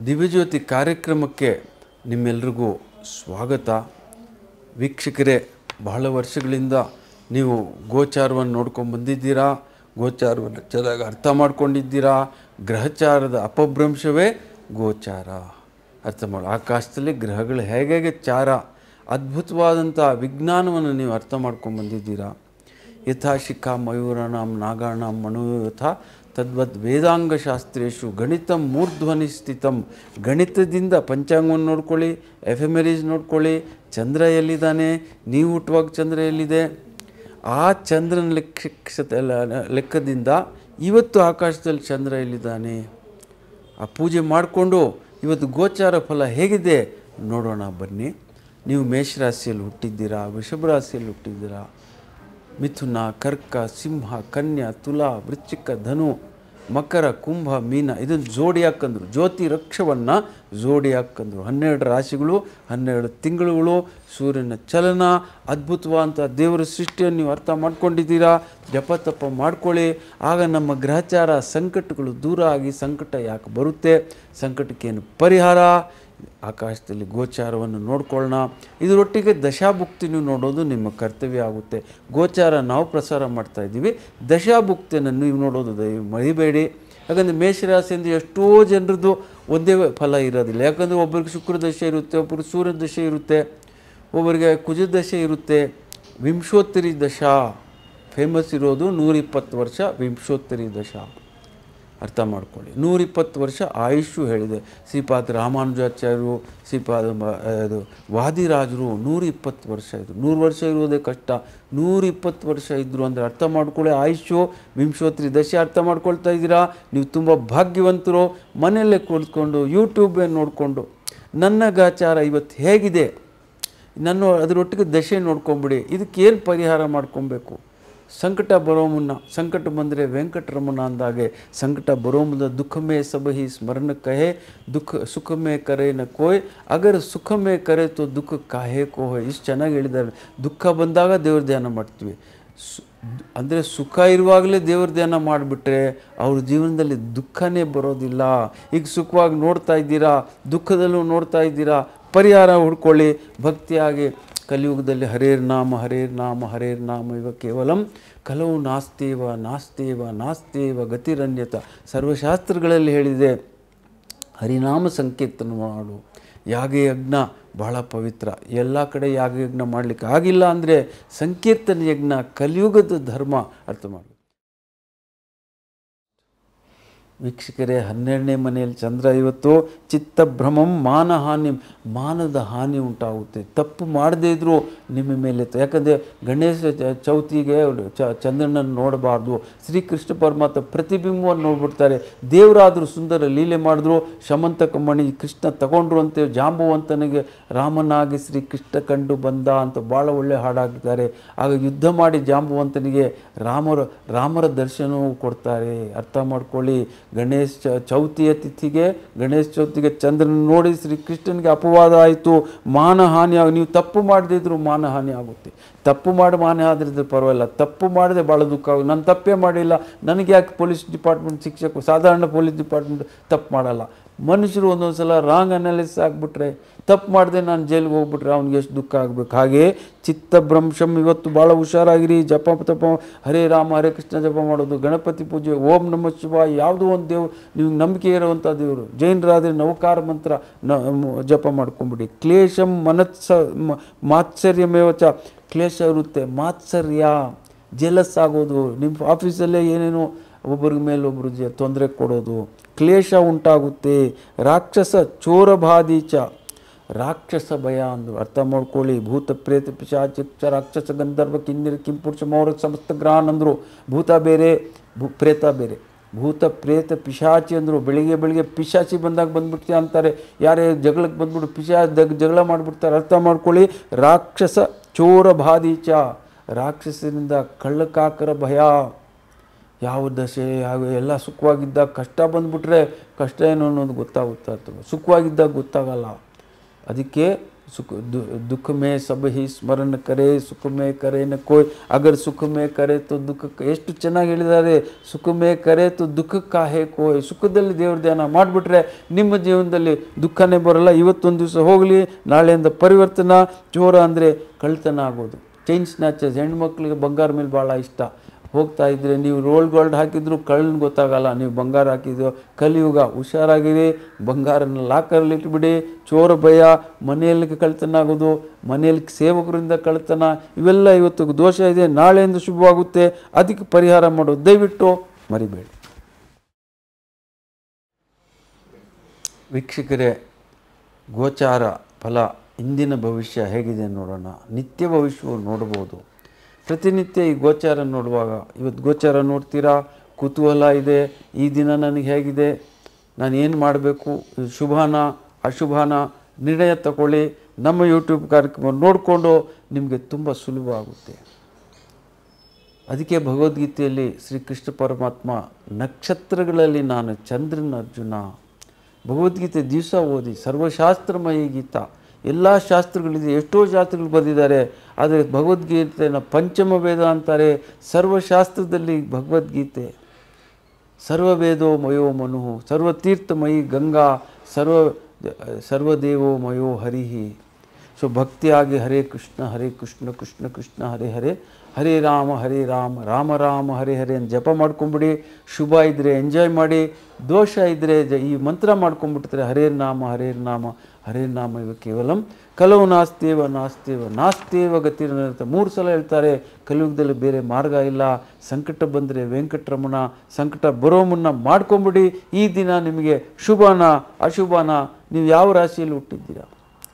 ದಿವ್ಯಜ್ಯೋತಿ ಕಾರ್ಯಕ್ರಮಕ್ಕೆ ನಿಮ್ಮೆಲ್ರಿಗೂ ಸ್ವಾಗತ ವೀಕ್ಷಕರೇ ಬಹಳ ವರ್ಷಗಳಿಂದ ನೀವು ಗೋಚಾರವನ್ನು ನೋಡ್ಕೊಂಡು ಬಂದಿದ್ದೀರಾ ಗೋಚಾರವನ್ನು ಚೆನ್ನಾಗಿ ಅರ್ಥ ಮಾಡ್ಕೊಂಡಿದ್ದೀರಾ ಗ್ರಹಚಾರದ ಅಪಭ್ರಂಶವೇ ಗೋಚಾರ ಅರ್ಥ ಮಾಡಿ ಆಕಾಶದಲ್ಲಿ ಗ್ರಹಗಳು ಹೇಗೆ ಹೇಗೆ ಚಾರ ಅದ್ಭುತವಾದಂಥ ವಿಜ್ಞಾನವನ್ನು ನೀವು ಅರ್ಥ ಮಾಡ್ಕೊಂಡು ಬಂದಿದ್ದೀರಾ ಯಥಾ ಶಿಖಾ ಮಯೂರಾಣಂ ನಾಗಾಣಂ ಮನೋಯಥ ತದ್ವದ್ ವೇದಾಂಗಶಾಸ್ತ್ರೇಶು ಗಣಿತ ಮೂರ್ಧ್ವನಿ ಸ್ಥಿತಂ ಗಣಿತದಿಂದ ಪಂಚಾಂಗವನ್ನು ನೋಡ್ಕೊಳ್ಳಿ ಎಫೆಮೆರೀಸ್ ನೋಡ್ಕೊಳ್ಳಿ ಚಂದ್ರ ಎಲ್ಲಿದ್ದಾನೆ ನೀವು ಹುಟ್ಟುವಾಗ ಚಂದ್ರ ಎಲ್ಲಿದೆ ಆ ಚಂದ್ರನ ಲೆಕ್ಕ ಲೆಕ್ಕದಿಂದ ಇವತ್ತು ಆಕಾಶದಲ್ಲಿ ಚಂದ್ರ ಎಲ್ಲಿದ್ದಾನೆ ಆ ಪೂಜೆ ಮಾಡಿಕೊಂಡು ಇವತ್ತು ಗೋಚಾರ ಫಲ ಹೇಗಿದೆ ನೋಡೋಣ ಬನ್ನಿ ನೀವು ಮೇಷರಾಶಿಯಲ್ಲಿ ಹುಟ್ಟಿದ್ದೀರಾ ವೃಷಭ ರಾಶಿಯಲ್ಲಿ ಹುಟ್ಟಿದ್ದೀರಾ ಮಿಥುನ ಕರ್ಕ ಸಿಂಹ ಕನ್ಯಾ ತುಲಾ ವೃಶ್ಚಿಕ ಧನು ಮಕರ ಕುಂಭ ಮೀನ ಇದನ್ನು ಜೋಡಿ ಹಾಕಂದ್ರು ಜ್ಯೋತಿ ವೃಕ್ಷವನ್ನು ಜೋಡಿ ಹಾಕಂದ್ರು ಹನ್ನೆರಡು ರಾಶಿಗಳು ಹನ್ನೆರಡು ತಿಂಗಳುಗಳು ಸೂರ್ಯನ ಚಲನ ಅದ್ಭುತವಾದಂಥ ದೇವರ ಸೃಷ್ಟಿಯನ್ನು ನೀವು ಅರ್ಥ ಮಾಡ್ಕೊಂಡಿದ್ದೀರಾ ಜಪ ತಪ ಮಾಡ್ಕೊಳ್ಳಿ ಆಗ ನಮ್ಮ ಗ್ರಹಚಾರ ಸಂಕಟಗಳು ದೂರ ಆಗಿ ಸಂಕಟ ಯಾಕೆ ಬರುತ್ತೆ ಸಂಕಟಕ್ಕೇನು ಪರಿಹಾರ ಆಕಾಶದಲ್ಲಿ ಗೋಚಾರವನ್ನು ನೋಡ್ಕೊಳ್ಳೋಣ ಇದರೊಟ್ಟಿಗೆ ದಶಾಭುಕ್ತಿನೂ ನೋಡೋದು ನಿಮ್ಮ ಕರ್ತವ್ಯ ಆಗುತ್ತೆ ಗೋಚಾರ ನಾವು ಪ್ರಸಾರ ಮಾಡ್ತಾ ಇದ್ದೀವಿ ದಶಾಭುಕ್ತಿಯನ್ನು ನೀವು ನೋಡೋದು ದಯ ಮರಿಬೇಡಿ ಯಾಕಂದರೆ ಮೇಷರಾಶಿಯಿಂದ ಎಷ್ಟೋ ಜನರದ್ದು ಒಂದೇ ಫಲ ಇರೋದಿಲ್ಲ ಯಾಕಂದರೆ ಒಬ್ಬರಿಗೆ ಶುಕ್ರ ದಶೆ ಇರುತ್ತೆ ಒಬ್ಬರಿಗೆ ಸೂರ್ಯ ದಶೆ ಇರುತ್ತೆ ಒಬ್ಬರಿಗೆ ಕುಜ ದಶೆ ಇರುತ್ತೆ ವಿಂಶೋತ್ತರಿ ದಶಾ ಫೇಮಸ್ ಇರೋದು ನೂರಿಪ್ಪತ್ತು ವರ್ಷ ವಿಂಶೋತ್ತರಿ ದಶಾ ಅರ್ಥ ಮಾಡ್ಕೊಳ್ಳಿ ನೂರಿಪ್ಪತ್ತು ವರ್ಷ ಆಯುಷು ಹೇಳಿದೆ ಶ್ರೀಪಾದ ರಾಮಾನುಜಾಚಾರ್ಯರು ಶ್ರೀಪಾದ ಮ- ಅದು ವಾದಿರಾಜರು ನೂರಿಪ್ಪತ್ತು ವರ್ಷ ಇದ್ರು ನೂರು ವರ್ಷ ಇರೋದೇ ಕಷ್ಟ ನೂರಿಪ್ಪತ್ತು ವರ್ಷ ಇದ್ದರು ಅಂದರೆ ಅರ್ಥ ಮಾಡ್ಕೊಳ್ಳಿ ಆಯುಷು ವಿಂಶೋತ್ರಿ ದಶೆ ಅರ್ಥ ಮಾಡ್ಕೊಳ್ತಾ ಇದ್ದೀರಾ ನೀವು ತುಂಬ ಭಾಗ್ಯವಂತರು ಮನೆಯಲ್ಲೇ ಕುಳಿತುಕೊಂಡು ಯೂಟ್ಯೂಬೇ ನೋಡಿಕೊಂಡು ನನ್ನ ಗಾಚಾರ ಇವತ್ತು ಹೇಗಿದೆ ನನ್ನ ಅದರೊಟ್ಟಿಗೆ ದಶೆ ನೋಡ್ಕೊಂಬಿಡಿ ಇದಕ್ಕೇನು ಪರಿಹಾರ ಮಾಡ್ಕೊಬೇಕು ಸಂಕಟ ಬರೋ ಮುನ್ನ ಸಂಕಟ ಬಂದರೆ ವೆಂಕಟರಮಣ ಅಂದಾಗೆ ಸಂಕಟ ಬರೋ ಮುನ್ನ ದುಃಖಮೇ ಸಬಹಿ ಸ್ಮರಣ ಕಹೆ ದುಃಖ ಸುಖಮೇ ಕರೆ ನ ಕೋಯ್ ಅಗರ್ ಸುಖಮೇ ಕರೆ ತೋ ದುಃಖ ಕಾಹೇ ಕೋ ಹೋಯ್ ಇಷ್ಟು ಚೆನ್ನಾಗಿ ಹೇಳಿದ್ದಾರೆ ದುಃಖ ಬಂದಾಗ ದೇವ್ರ ಧ್ಯಾನ ಮಾಡ್ತೀವಿ ಸು ಅಂದರೆ ಸುಖ ಇರುವಾಗಲೇ ದೇವ್ರ ಧ್ಯಾನ ಮಾಡಿಬಿಟ್ರೆ ಅವ್ರ ಜೀವನದಲ್ಲಿ ದುಃಖನೇ ಬರೋದಿಲ್ಲ ಈಗ ಸುಖವಾಗಿ ನೋಡ್ತಾ ಇದ್ದೀರಾ ದುಃಖದಲ್ಲೂ ನೋಡ್ತಾ ಇದ್ದೀರಾ ಪರಿಹಾರ ಹುಡ್ಕೊಳ್ಳಿ ಭಕ್ತಿಯಾಗಿ ಕಲಿಯುಗದಲ್ಲಿ ಹರೇರ್ ನಾಮ ಹರೇರ್ ನಾಮ ಹರೇರ್ ನಾಮ ಇವ ಕೇವಲಂ ಕಲವು ನಾಸ್ತೇವ ನಾಸ್ತೇವ ನಾಸ್ತೇವ ಗತಿರನ್ಯತ ಸರ್ವಶಾಸ್ತ್ರಗಳಲ್ಲಿ ಹೇಳಿದೆ ಹರಿನಾಮ ಸಂಕೀರ್ತನ ಮಾಡು ಯಾಗ ಯಜ್ಞ ಬಹಳ ಪವಿತ್ರ ಎಲ್ಲ ಕಡೆ ಯಾಗ ಯಜ್ಞ ಮಾಡಲಿಕ್ಕೆ ಆಗಿಲ್ಲ ಅಂದರೆ ಸಂಕೀರ್ತನ ಯಜ್ಞ ಕಲಿಯುಗದ ಧರ್ಮ ಅರ್ಥ ಮಾಡಿ ವೀಕ್ಷಕರೇ ಹನ್ನೆರಡನೇ ಮನೆಯಲ್ಲಿ ಚಂದ್ರ ಇವತ್ತು ಚಿತ್ತಭ್ರಮಂ ಮಾನಹಾನಿ ಮಾನದ ಹಾನಿ ಉಂಟಾಗುತ್ತೆ ತಪ್ಪು ಮಾಡದೇ ಇದ್ದರೂ ನಿಮ್ಮ ಮೇಲೆ ತ- ಯಾಕಂದರೆ ಗಣೇಶ ಚ- ಚೌತಿಗೆ ಚ ಚಂದ್ರನನ್ನು ನೋಡಬಾರ್ದು ಶ್ರೀಕೃಷ್ಣ ಪರಮಾತ್ಮ ಪ್ರತಿಬಿಂಬವನ್ನು ನೋಡ್ಬಿಡ್ತಾರೆ ದೇವರಾದರೂ ಸುಂದರ ಲೀಲೆ ಮಾಡಿದ್ರು ಶಮಂತಕ ಮಣಿ ಕೃಷ್ಣ ತಗೊಂಡ್ರು ಅಂತ ಜಾಂಬುವಂತನಿಗೆ ರಾಮನಾಗಿ ಶ್ರೀ ಕೃಷ್ಣ ಕಂಡು ಬಂದ ಅಂತ ಭಾಳ ಒಳ್ಳೆ ಹಾಡಾಗಿದ್ದಾರೆ ಆಗ ಯುದ್ಧ ಮಾಡಿ ಜಾಂಬುವಂತನಿಗೆ ರಾಮರ ರಾಮರ ದರ್ಶನವೂ ಕೊಡ್ತಾರೆ ಅರ್ಥ ಮಾಡ್ಕೊಳ್ಳಿ ಗಣೇಶ ಚ- ಚೌತಿಯ ತಿಥಿಗೆ ಗಣೇಶ ಚೌತಿಗೆ ಚಂದ್ರನ ನೋಡಿ ಶ್ರೀ ಕೃಷ್ಣನಿಗೆ ಅಪವಾದ ಆಯಿತು ಮಾನಹಾನಿ ಆಗ ನೀವು ತಪ್ಪು ಮಾಡದಿದ್ರು ಮಾನಹಾನಿ ಆಗುತ್ತೆ ತಪ್ಪು ಮಾಡಿ ಮಾನ ಆದ್ರಿದ್ರೆ ಪರವಾಗಿಲ್ಲ ತಪ್ಪು ಮಾಡದೆ ಭಾಳ ದುಃಖ ಆಗುತ್ತೆ ನಾನು ತಪ್ಪೇ ಮಾಡಿಲ್ಲ ನನಗೆ ಯಾಕೆ ಪೊಲೀಸ್ ಡಿಪಾರ್ಟ್ಮೆಂಟ್ ಶಿಕ್ಷಕ ಸಾಧಾರಣ ಪೊಲೀಸ್ ಡಿಪಾರ್ಟ್ಮೆಂಟ್ ತಪ್ಪು ಮಾಡಲ್ಲ ಮನುಷ್ಯರು ಒಂದೊಂದು ಸಲ ರಾಂಗ್ ಅನಾಲಿಸ್ ಆಗಿಬಿಟ್ರೆ ತಪ್ಪು ಮಾಡದೆ ನಾನು ಜೈಲಿಗೆ ಹೋಗ್ಬಿಟ್ರೆ ಅವ್ನಿಗೆ ಎಷ್ಟು ದುಃಖ ಆಗಬೇಕು ಹಾಗೆ ಚಿತ್ತಭ್ರಂಶಂ ಇವತ್ತು ಭಾಳ ಹುಷಾರಾಗಿರಿ ಜಪ ತಪ ಹರೇ ರಾಮ ಹರೇ ಕೃಷ್ಣ ಜಪ ಮಾಡೋದು ಗಣಪತಿ ಪೂಜೆ ಓಂ ನಮ ಶಿವ ಯಾವುದೋ ಒಂದು ದೇವ್ರು ನೀವು ನಂಬಿಕೆ ಇರುವಂಥ ದೇವರು ಜೈನರಾದರೆ ನವಕಾರ ಮಂತ್ರ ನ ಮ್- ಜಪ ಮಾಡ್ಕೊಂಬಿಡಿ ಕ್ಲೇಶಂ ಮನತ್ಸ ಮ- ಮಾತ್ಸರ್ಯಮೇವ ಚ ಕ್ಲೇಶ ಇರುತ್ತೆ ಮಾತ್ಸರ್ಯ ಜೆಲಸ್ ಆಗೋದು ನಿಮ್ಮ ಆಫೀಸಲ್ಲೇ ಏನೇನೋ ಒಬ್ಬರಿಗೆ ಮೇಲೆ ಒಬ್ಬರು ಜ ತೊಂದರೆ ಕೊಡೋದು ಕ್ಲೇಶ ಉಂಟಾಗುತ್ತೆ ರಾಕ್ಷಸ ಚೋರಬಾಧೀಚ ರಾಕ್ಷಸ ಭಯ ಅಂದರು ಅರ್ಥ ಮಾಡ್ಕೊಳ್ಳಿ ಭೂತ ಪ್ರೇತ ಪಿಶಾಚ ರಾಕ್ಷಸ ಗಂಧರ್ವ ಕಿನ್ನೀರ ಕಿಂಪುರುಷ ಮೌರ ಸಮಸ್ತ ಗ್ರಾನ್ ಅಂದರು ಭೂತ ಬೇರೆ ಭೂ ಪ್ರೇತ ಬೇರೆ ಭೂತ ಪ್ರೇತ ಪಿಶಾಚಿ ಅಂದರು ಬೆಳಿಗ್ಗೆ ಬೆಳಿಗ್ಗೆ ಪಿಶಾಚಿ ಬಂದಾಗ ಬಂದ್ಬಿಡ್ತೀಯ ಅಂತಾರೆ ಯಾರೇ ಜಗಳಕ್ಕೆ ಬಂದ್ಬಿಟ್ಟು ಪಿಶಾ ದಗ್ ಜಗಳ ಮಾಡಿಬಿಡ್ತಾರೆ ಅರ್ಥ ಮಾಡ್ಕೊಳ್ಳಿ ರಾಕ್ಷಸ ಚೋರ ಬಾಧೀಚ ರಾಕ್ಷಸರಿಂದ ಕಳ್ಳಕಾಕರ ಭಯ ಯಾವ ದಶೆ ಯಾವ ಎಲ್ಲ ಸುಖವಾಗಿದ್ದಾಗ ಕಷ್ಟ ಬಂದ್ಬಿಟ್ರೆ ಕಷ್ಟ ಏನು ಅನ್ನೋದು ಗೊತ್ತಾಗುತ್ತಾ ಅಥವಾ ಸುಖವಾಗಿದ್ದಾಗ ಗೊತ್ತಾಗಲ್ಲ ಅದಕ್ಕೆ सुख दु, दुख में सब ही ಸ್ಮರಣ ಕರೆ ಸುಖ ಮೇ ಕರೆ ನ ಕೋಯ್ ಅಗರ್ ಸುಖ ಮೇ ಕರೆ ತೋ ದುಃಖ ಎಷ್ಟು ಚೆನ್ನಾಗಿ ಹೇಳಿದ್ದಾರೆ ಸುಖ ಮೇ ಕರೆ ತೋ ದುಃಖ ಕಾಹೆ ಕೋಯ್ ಸುಖದಲ್ಲಿ ದೇವ್ರ ಧ್ಯಾನ ಮಾಡಿಬಿಟ್ರೆ ನಿಮ್ಮ ಜೀವನದಲ್ಲಿ ದುಃಖನೇ ಬರಲ್ಲ ಇವತ್ತೊಂದು ದಿವಸ ಹೋಗಲಿ ನಾಳೆಯಿಂದ ಪರಿವರ್ತನಾ ಚೋರ ಅಂದರೆ ಕಳ್ತನ ಆಗೋದು ಚೈನ್ ಸ್ನ್ಯಾಚರ್ಸ್ ಹೆಣ್ಮಕ್ಳಿಗೆ ಬಂಗಾರ ಮೇಲೆ ಭಾಳ ಇಷ್ಟ ಹೋಗ್ತಾ ಇದ್ರೆ ನೀವು ರೋಲ್ ಗೋಲ್ಡ್ ಹಾಕಿದ್ರು ಕಳ್ಳನ ಗೊತ್ತಾಗಲ್ಲ ನೀವು ಬಂಗಾರ ಹಾಕಿದ್ರು ಕಲಿಯುಗ ಹುಷಾರಾಗಿರಿ ಬಂಗಾರನ ಲಾಕರಲ್ಲಿ ಇಟ್ಬಿಡಿ ಚೋರ ಭಯ ಮನೆಯಲ್ಲಿ ಕಳ್ತನ ಆಗೋದು ಮನೆಯಲ್ಲಿ ಸೇವಕರಿಂದ ಕಳ್ತನ ಇವೆಲ್ಲ ಇವತ್ತು ದೋಷ ಇದೆ ನಾಳೆಯಿಂದ ಶುಭವಾಗುತ್ತೆ ಅದಕ್ಕೆ ಪರಿಹಾರ ಮಾಡೋದು ದಯವಿಟ್ಟು ಮರಿಬೇಡಿ ವೀಕ್ಷಕರೇ ಗೋಚಾರ ಫಲ ಇಂದಿನ ಭವಿಷ್ಯ ಹೇಗಿದೆ ನೋಡೋಣ ನಿತ್ಯ ಭವಿಷ್ಯವು ನೋಡ್ಬೋದು ಪ್ರತಿನಿತ್ಯ ಈ ಗೋಚಾರ ನೋಡುವಾಗ ಇವತ್ತು ಗೋಚಾರ ನೋಡ್ತೀರಾ ಕುತೂಹಲ ಇದೆ ಈ ದಿನ ನನಗೆ ಹೇಗಿದೆ ನಾನು ಏನು ಮಾಡಬೇಕು ಇದು ಶುಭಾನ ಅಶುಭಾನ ನಿರ್ಣಯ ತಗೊಳ್ಳಿ ನಮ್ಮ ಯೂಟ್ಯೂಬ್ ಕಾರ್ಯಕ್ರಮ ನೋಡಿಕೊಂಡು ನಿಮಗೆ ತುಂಬ ಸುಲಭ ಆಗುತ್ತೆ ಅದಕ್ಕೆ ಭಗವದ್ಗೀತೆಯಲ್ಲಿ ಶ್ರೀಕೃಷ್ಣ ಪರಮಾತ್ಮ ನಕ್ಷತ್ರಗಳಲ್ಲಿ ನಾನು ಚಂದ್ರನ ಅರ್ಜುನ ಭಗವದ್ಗೀತೆ ದಿವಸ ಓದಿ ಸರ್ವಶಾಸ್ತ್ರಮಯಿ ಗೀತಾ ಎಲ್ಲ ಶಾಸ್ತ್ರಗಳಿದೆ ಎಷ್ಟೋ ಶಾಸ್ತ್ರಗಳು ಬರೆದಿದ್ದಾರೆ ಆದರೆ ಭಗವದ್ಗೀತೆನ ಪಂಚಮ ವೇದ ಅಂತಾರೆ ಸರ್ವಶಾಸ್ತ್ರದಲ್ಲಿ ಭಗವದ್ಗೀತೆ ಸರ್ವವೇದೋ ಮಯೋ ಮನು ಸರ್ವತೀರ್ಥಮಯಿ ಗಂಗಾ ಸರ್ವ ಸರ್ವದೇವೋ ಮಯೋ ಹರಿಹಿ ಸೊ ಭಕ್ತಿಯಾಗಿ ಹರೇ ಕೃಷ್ಣ ಹರೇ ಕೃಷ್ಣ ಕೃಷ್ಣ ಕೃಷ್ಣ ಹರೇ ಹರೇ ಹರೇ ರಾಮ ಹರೇ ರಾಮ ರಾಮ ರಾಮ ಹರೇ ಹರೇ ಅಂತ ಜಪ ಮಾಡ್ಕೊಂಬಿಡಿ ಶುಭ ಇದ್ದರೆ ಎಂಜಾಯ್ ಮಾಡಿ ದೋಷ ಇದ್ದರೆ ಜ- ಈ ಮಂತ್ರ ಮಾಡ್ಕೊಂಡ್ಬಿಡ್ತಾರೆ ಹರೇ ನಾಮ ಹರೇ ನಾಮ ಹರೇ ನಾಮ ಇವ ಕೇವಲಂ ಕಲವು ನಾಸ್ತೇವ ನಾಸ್ತೇವ ನಾಸ್ತೇವ ಗತಿರತ ಮೂರು ಸಲ ಹೇಳ್ತಾರೆ ಕಲಿಯುಗದಲ್ಲಿ ಬೇರೆ ಮಾರ್ಗ ಇಲ್ಲ ಸಂಕಟ ಬಂದರೆ ವೆಂಕಟರಮಣ ಸಂಕಟ ಬರೋ ಮುನ್ನ ಮಾಡ್ಕೊಂಬಿಡಿ ಈ ದಿನ ನಿಮಗೆ ಶುಭನ ಅಶುಭನ ನೀವು ಯಾವ ರಾಶಿಯಲ್ಲಿ ಹುಟ್ಟಿದ್ದೀರಾ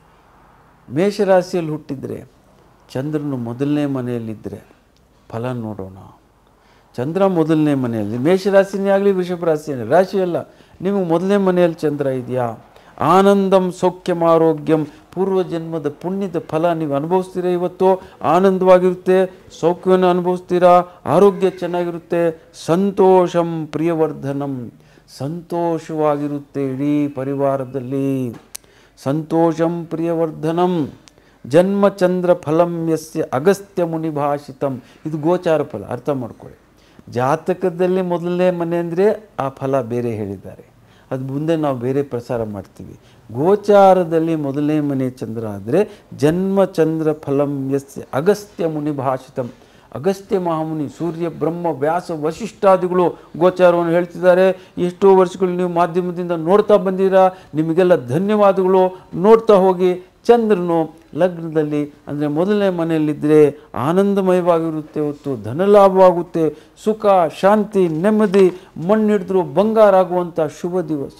ಮೇಷರಾಶಿಯಲ್ಲಿ ಹುಟ್ಟಿದರೆ ಚಂದ್ರನು ಮೊದಲನೇ ಮನೆಯಲ್ಲಿದ್ದರೆ ಫಲ ನೋಡೋಣ ಚಂದ್ರ ಮೊದಲನೇ ಮನೆಯಲ್ಲಿ ಮೇಷರಾಶಿನೇ ಆಗಲಿ ವೃಷಭ ರಾಶಿನೇ ರಾಶಿ ಅಲ್ಲ ನಿಮಗೆ ಮೊದಲನೇ ಮನೆಯಲ್ಲಿ ಚಂದ್ರ ಇದೆಯಾ ಆನಂದಂ ಸೌಖ್ಯಂ ಆರೋಗ್ಯಂ ಪೂರ್ವ ಜನ್ಮದ ಪುಣ್ಯದ ಫಲ ನೀವು ಅನುಭವಿಸ್ತೀರಾ ಇವತ್ತು ಆನಂದವಾಗಿರುತ್ತೆ ಸೌಖ್ಯವನ್ನು ಅನುಭವಿಸ್ತೀರಾ ಆರೋಗ್ಯ ಚೆನ್ನಾಗಿರುತ್ತೆ ಸಂತೋಷಂ ಪ್ರಿಯವರ್ಧನಂ ಸಂತೋಷವಾಗಿರುತ್ತೆ ಇಡೀ ಪರಿವಾರದಲ್ಲಿ ಸಂತೋಷಂ ಪ್ರಿಯವರ್ಧನಂ ಜನ್ಮಚಂದ್ರ ಫಲಂ ಯಸ್ಯ ಅಗಸ್ತ್ಯ ಮುನಿ ಭಾಷಿತಂ ಇದು ಗೋಚಾರ ಫಲ ಅರ್ಥ ಮಾಡ್ಕೊಳ್ಳಿ ಜಾತಕದಲ್ಲಿ ಮೊದಲನೇ ಮನೆ ಅಂದರೆ ಆ ಫಲ ಬೇರೆ ಹೇಳಿದ್ದಾರೆ ಅದು ಮುಂದೆ ನಾವು ಬೇರೆ ಪ್ರಸಾರ ಮಾಡ್ತೀವಿ ಗೋಚಾರದಲ್ಲಿ ಮೊದಲನೇ ಮನೆ ಚಂದ್ರ ಆದರೆ ಜನ್ಮಚಂದ್ರ ಫಲಂ ಯಸ್ಯ ಅಗಸ್ತ್ಯ ಮುನಿ ಭಾಷಿತಂ ಅಗಸ್ತ್ಯ ಮಹಾಮುನಿ ಸೂರ್ಯ ಬ್ರಹ್ಮ ವ್ಯಾಸ ವಶಿಷ್ಠಾದಿಗಳು ಗೋಚಾರವನ್ನು ಹೇಳ್ತಿದ್ದಾರೆ ಎಷ್ಟೋ ವರ್ಷಗಳು ನೀವು ಮಾಧ್ಯಮದಿಂದ ನೋಡ್ತಾ ಬಂದಿರಾ ನಿಮಗೆಲ್ಲ ಧನ್ಯವಾದಗಳು ನೋಡ್ತಾ ಹೋಗಿ ಚಂದ್ರನು ಲಗ್ನದಲ್ಲಿ ಅಂದರೆ ಮೊದಲನೇ ಮನೆಯಲ್ಲಿದ್ದರೆ ಆನಂದಮಯವಾಗಿರುತ್ತೆ ಹೊತ್ತು ಧನಲಾಭವಾಗುತ್ತೆ ಸುಖ ಶಾಂತಿ ನೆಮ್ಮದಿ ಮಣ್ಣಿಡಿದ್ರು ಬಂಗಾರ ಆಗುವಂಥ ಶುಭ ದಿವಸ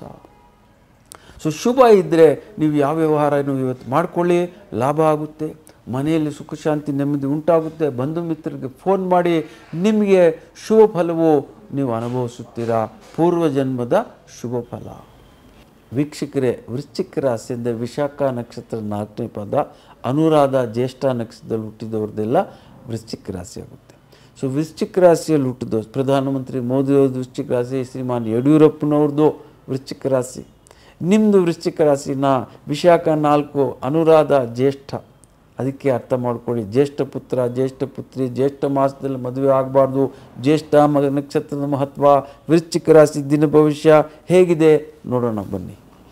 ಸೊ ಶುಭ ಇದ್ದರೆ ನೀವು ಯಾವ ವ್ಯವಹಾರನೂ ಇವತ್ತು ಮಾಡ್ಕೊಳ್ಳಿ ಲಾಭ ಆಗುತ್ತೆ ಮನೆಯಲ್ಲಿ ಸುಖ ಶಾಂತಿ ನೆಮ್ಮದಿ ಉಂಟಾಗುತ್ತೆ ಬಂಧು ಮಿತ್ರರಿಗೆ ಫೋನ್ ಮಾಡಿ ನಿಮಗೆ ಶುಭ ಫಲವು ನೀವು ಅನುಭವಿಸುತ್ತೀರಾ ಪೂರ್ವ ಜನ್ಮದ ಶುಭ ಫಲ ವೀಕ್ಷಕರೇ ವೃಶ್ಚಿಕ ರಾಶಿ ಅಂದರೆ ವಿಶಾಖ ನಕ್ಷತ್ರ ನಾಲ್ಕನೇ ಪದ ಅನುರಾಧ ಜ್ಯೇಷ್ಠ ನಕ್ಷತ್ರದಲ್ಲಿ ಹುಟ್ಟಿದವ್ರದ್ದೆಲ್ಲ ವೃಶ್ಚಿಕ ರಾಶಿ ಆಗುತ್ತೆ ಸೊ ವೃಶ್ಚಿಕ ರಾಶಿಯಲ್ಲಿ ಹುಟ್ಟಿದ ಪ್ರಧಾನಮಂತ್ರಿ ಮೋದಿಯವ್ರದ್ದು ವೃಶ್ಚಿಕ ರಾಶಿ ಶ್ರೀಮಾನ್ ಯಡಿಯೂರಪ್ಪನವ್ರದ್ದು ವೃಶ್ಚಿಕ ರಾಶಿ ನಿಮ್ಮದು ವೃಶ್ಚಿಕ ರಾಶಿನ ವಿಶಾಖ ನಾಲ್ಕು ಅನುರಾಧ ಜ್ಯೇಷ್ಠ ಅದಕ್ಕೆ ಅರ್ಥ ಮಾಡ್ಕೊಳ್ಳಿ ಜ್ಯೇಷ್ಠ ಪುತ್ರ ಜ್ಯೇಷ್ಠ ಪುತ್ರಿ ಜ್ಯೇಷ್ಠ ಮಾಸದಲ್ಲಿ ಮದುವೆ ಆಗಬಾರ್ದು ಜ್ಯೇಷ್ಠ ಮ ನಕ್ಷತ್ರದ ಮಹತ್ವ ವೃಶ್ಚಿಕ ರಾಶಿ ದಿನ ಭವಿಷ್ಯ ಹೇಗಿದೆ ನೋಡೋಣ ಬನ್ನಿ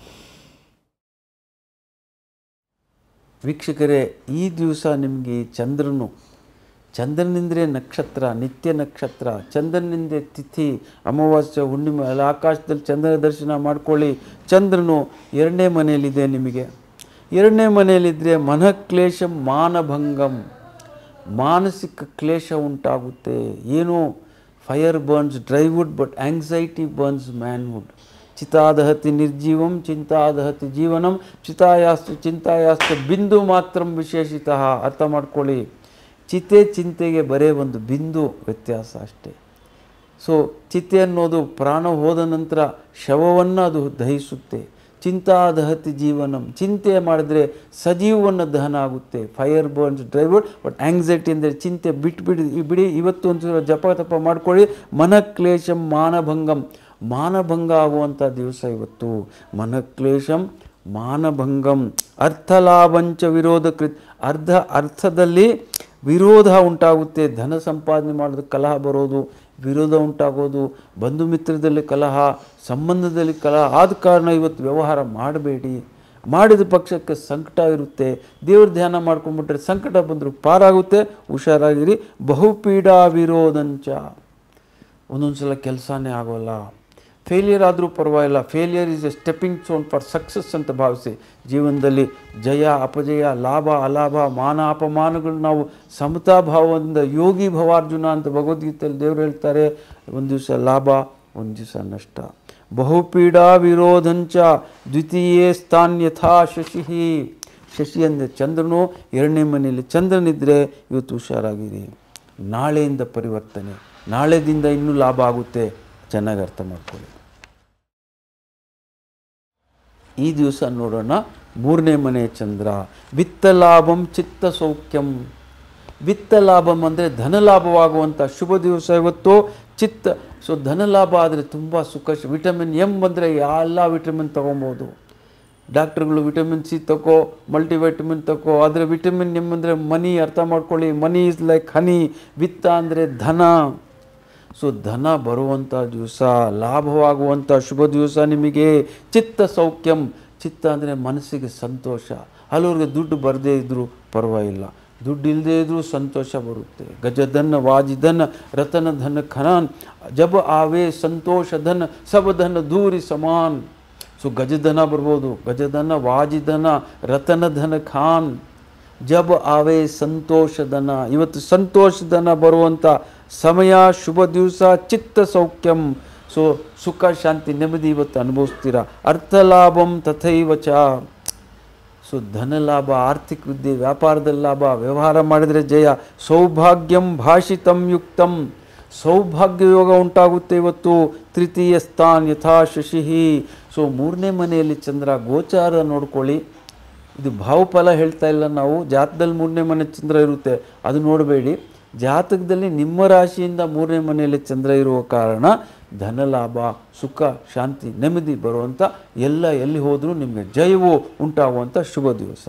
ವೀಕ್ಷಕರೇ ಈ ದಿವಸ ನಿಮಗೆ ಈ ಚಂದ್ರನು ಚಂದ್ರನಿಂದರೆ ನಕ್ಷತ್ರ ನಿತ್ಯ ನಕ್ಷತ್ರ ಚಂದ್ರನಿಂದ ತಿಥಿ ಅಮಾವಾಸ್ಯ ಹುಣ್ಣಿಮೆ ಎಲ್ಲ ಆಕಾಶದಲ್ಲಿ ಚಂದ್ರನ ದರ್ಶನ ಮಾಡ್ಕೊಳ್ಳಿ ಚಂದ್ರನು ಎರಡನೇ ಮನೆಯಲ್ಲಿದೆ ನಿಮಗೆ ಎರಡನೇ ಮನೆಯಲ್ಲಿದ್ದರೆ ಮನಃಕ್ಲೇಶ ಮಾನಭಂಗಂ ಮಾನಸಿಕ ಕ್ಲೇಶ ಉಂಟಾಗುತ್ತೆ ಏನು fire burns dry wood but anxiety burns manhood ಚಿತಾದಹತಿ ನಿರ್ಜೀವಂ ಚಿಂತಾದಹತಿ ಜೀವನಂ ಚಿತಾಯಾಸ್ತು ಚಿಂತಾಯಾಸ್ತು ಬಿಂದು ಮಾತ್ರ ವಿಶೇಷಿತಃ ಅರ್ಥ ಮಾಡ್ಕೊಳ್ಳಿ ಚಿತೆ ಚಿಂತೆಗೆ ಬರೇ ಒಂದು ಬಿಂದು ವ್ಯತ್ಯಾಸ ಅಷ್ಟೇ ಸೊ ಚಿತೆ ಅನ್ನೋದು ಪ್ರಾಣ ಹೋದ ನಂತರ ಶವವನ್ನು ಅದು ದಹಿಸುತ್ತೆ ಚಿಂತಾದಹತಿ ಜೀವನಂ ಚಿಂತೆ ಮಾಡಿದ್ರೆ ಸಜೀವವನ್ನು ದಹನ ಆಗುತ್ತೆ fire burns driver but anxiety ಅಂದರೆ ಚಿಂತೆ ಬಿಟ್ಬಿಡಿ ಬಿಡಿ ಇವತ್ತು ಒಂದು ಜಪ ತಪ ಮಾಡ್ಕೊಳ್ಳಿ ಮನಕ್ಲೇಶಂ ಮಾನಭಂಗಂ ಮಾನಭಂಗ ಆಗುವಂಥ ದಿವಸ ಇವತ್ತು ಮನಕ್ಲೇಶಂ ಮಾನಭಂಗಂ ಅರ್ಥಲಾಭಂಚ ವಿರೋಧ ಕೃತ್ ಅರ್ಧ ಅರ್ಥದಲ್ಲಿ ವಿರೋಧ ಉಂಟಾಗುತ್ತೆ ಧನ ಸಂಪಾದನೆ ಮಾಡೋದು ಕಲಹ ಬರೋದು ವಿರೋಧ ಉಂಟಾಗೋದು ಬಂಧು ಮಿತ್ರದಲ್ಲಿ ಕಲಹ ಸಂಬಂಧದಲ್ಲಿ ಕಲಹ ಆದ ಕಾರಣ ಇವತ್ತು ವ್ಯವಹಾರ ಮಾಡಬೇಡಿ ಮಾಡಿದ ಪಕ್ಷಕ್ಕೆ ಸಂಕಟ ಇರುತ್ತೆ ದೇವ್ರ ಧ್ಯಾನ ಮಾಡ್ಕೊಂಡ್ಬಿಟ್ರೆ ಸಂಕಟ ಬಂದರೂ ಪಾರಾಗುತ್ತೆ ಹುಷಾರಾಗಿರಿ ಬಹುಪೀಡಾ ವಿರೋಧಂಚ ಒಂದೊಂದು ಸಲ ಕೆಲಸನೇ ಆಗೋಲ್ಲ ಫೇಲಿಯರ್ ಆದರೂ ಪರವಾಗಿಲ್ಲ failure is a stepping stone for success ಅಂತ ಭಾವಿಸಿ ಜೀವನದಲ್ಲಿ ಜಯ ಅಪಜಯ ಲಾಭ ಅಲಾಭ ಮಾನ ಅಪಮಾನಗಳು ನಾವು ಸಮತಾಭಾವದಿಂದ ಯೋಗಿ ಭವಾರ್ಜುನ ಅಂತ ಭಗವದ್ಗೀತೆಯಲ್ಲಿ ದೇವರು ಹೇಳ್ತಾರೆ ಒಂದು ದಿವಸ ಲಾಭ ಒಂದು ದಿವಸ ನಷ್ಟ ಬಹುಪೀಡಾ ವಿರೋಧಂಚ ದ್ವಿತೀಯೇ ಸ್ಥಾನ್ ಯಥಾ ಶಶಿ ಶಶಿ ಅಂದರೆ ಚಂದ್ರನು ಎರಡನೇ ಮನೆಯಲ್ಲಿ ಚಂದ್ರನಿದ್ದರೆ ಇವತ್ತು ಹುಷಾರಾಗಿರಿ ನಾಳೆಯಿಂದ ಪರಿವರ್ತನೆ ನಾಳೆದಿಂದ ಇನ್ನೂ ಲಾಭ ಆಗುತ್ತೆ ಚೆನ್ನಾಗಿ ಅರ್ಥ ಮಾಡ್ಕೊಳ್ಳಿ ಈ ದಿವಸ ನೋಡೋಣ ಮೂರನೇ ಮನೆ ಚಂದ್ರ ವಿತ್ತ ಲಾಭಂ ಚಿತ್ತ ಸೌಖ್ಯಂ ವಿತ್ತ ಲಾಭಂ ಅಂದರೆ ಧನಲಾಭವಾಗುವಂಥ ಶುಭ ದಿವಸ ಇವತ್ತು ಚಿತ್ತ ಸೊ ಧನಲಾಭ ಆದರೆ ತುಂಬ ಸುಖ ವಿಟಮಿನ್ ಎಮ್ ಬಂದರೆ ಎಲ್ಲ ವಿಟಮಿನ್ ತೊಗೊಬೋದು ಡಾಕ್ಟ್ರುಗಳು ವಿಟಮಿನ್ ಸಿ ತಗೋ ಮಲ್ಟಿವೈಟಮಿನ್ ತಗೋ ಆದರೆ ವಿಟಮಿನ್ ಎಮ್ ಅಂದರೆ ಮನಿ ಅರ್ಥ ಮಾಡ್ಕೊಳ್ಳಿ ಮನಿ ಇಸ್ ಲೈಕ್ ಹನಿ ವಿತ್ತ ಅಂದರೆ ಧನ ಸೊ ಧನ ಬರುವಂಥ ದಿವಸ ಲಾಭವಾಗುವಂಥ ಶುಭ ದಿವಸ ನಿಮಗೆ ಚಿತ್ತ ಸೌಖ್ಯಂ ಚಿತ್ತ ಅಂದರೆ ಮನಸ್ಸಿಗೆ ಸಂತೋಷ ಹಲವ್ರಿಗೆ ದುಡ್ಡು ಬರದೇ ಇದ್ದರೂ ಪರವಾಗಿಲ್ಲ ದುಡ್ಡು ಇಲ್ಲದೇ ಇದ್ರೂ ಸಂತೋಷ ಬರುತ್ತೆ ಗಜಧನ ವಾಜಿಧನ ರತನ ಧನ ಖನಾನ್ ಜಬ ಆವೆ ಸಂತೋಷ ಧನ ಸಬ ಧನ ದೂರಿ ಸಮಾನ್ ಸೊ ಗಜಧನ ಬರ್ಬೋದು ಗಜಧನ ವಾಜಿಧನ ರತನ ಧನ ಖಾನ್ ಜಬ್ ಆವೆ ಸಂತೋಷಧನ ಇವತ್ತು ಸಂತೋಷಧನ ಬರುವಂಥ ಸಮಯ ಶುಭ ದಿವಸ ಚಿತ್ತ ಸೌಖ್ಯಂ ಸೊ ಸುಖ ಶಾಂತಿ ನೆಮ್ಮದಿ ಇವತ್ತು ಅನುಭವಿಸ್ತೀರಾ ಅರ್ಥಲಾಭಂ ತಥೈವ ಚ ಸೊ ಧನಲಾಭ ಆರ್ಥಿಕ ವಿದ್ಯೆ ವ್ಯಾಪಾರದಲ್ಲಿ ಲಾಭ ವ್ಯವಹಾರ ಮಾಡಿದರೆ ಜಯ ಸೌಭಾಗ್ಯಂ ಭಾಷಿತಂ ಯುಕ್ತಂ ಸೌಭಾಗ್ಯ ಯೋಗ ಉಂಟಾಗುತ್ತೆ ಇವತ್ತು ತೃತೀಯ ಸ್ಥಾನ್ ಯಥಾ ಶಶಿ ಸೊ ಮೂರನೇ ಮನೆಯಲ್ಲಿ ಚಂದ್ರ ಗೋಚಾರ ನೋಡ್ಕೊಳ್ಳಿ ಇದು ಭಾವಫಲ ಹೇಳ್ತಾ ಇಲ್ಲ ನಾವು ಜಾತಕದಲ್ಲಿ ಮೂರನೇ ಮನೆ ಚಂದ್ರ ಇರುತ್ತೆ ಅದು ನೋಡಬೇಡಿ ಜಾತಕದಲ್ಲಿ ನಿಮ್ಮ ರಾಶಿಯಿಂದ ಮೂರನೇ ಮನೆಯಲ್ಲಿ ಚಂದ್ರ ಇರುವ ಕಾರಣ ಧನಲಾಭ ಸುಖ ಶಾಂತಿ ನೆಮ್ಮದಿ ಬರುವಂಥ ಎಲ್ಲ ಎಲ್ಲಿ ಹೋದರೂ ನಿಮಗೆ ಜಯವು ಉಂಟಾಗುವಂಥ ಶುಭ ದಿವಸ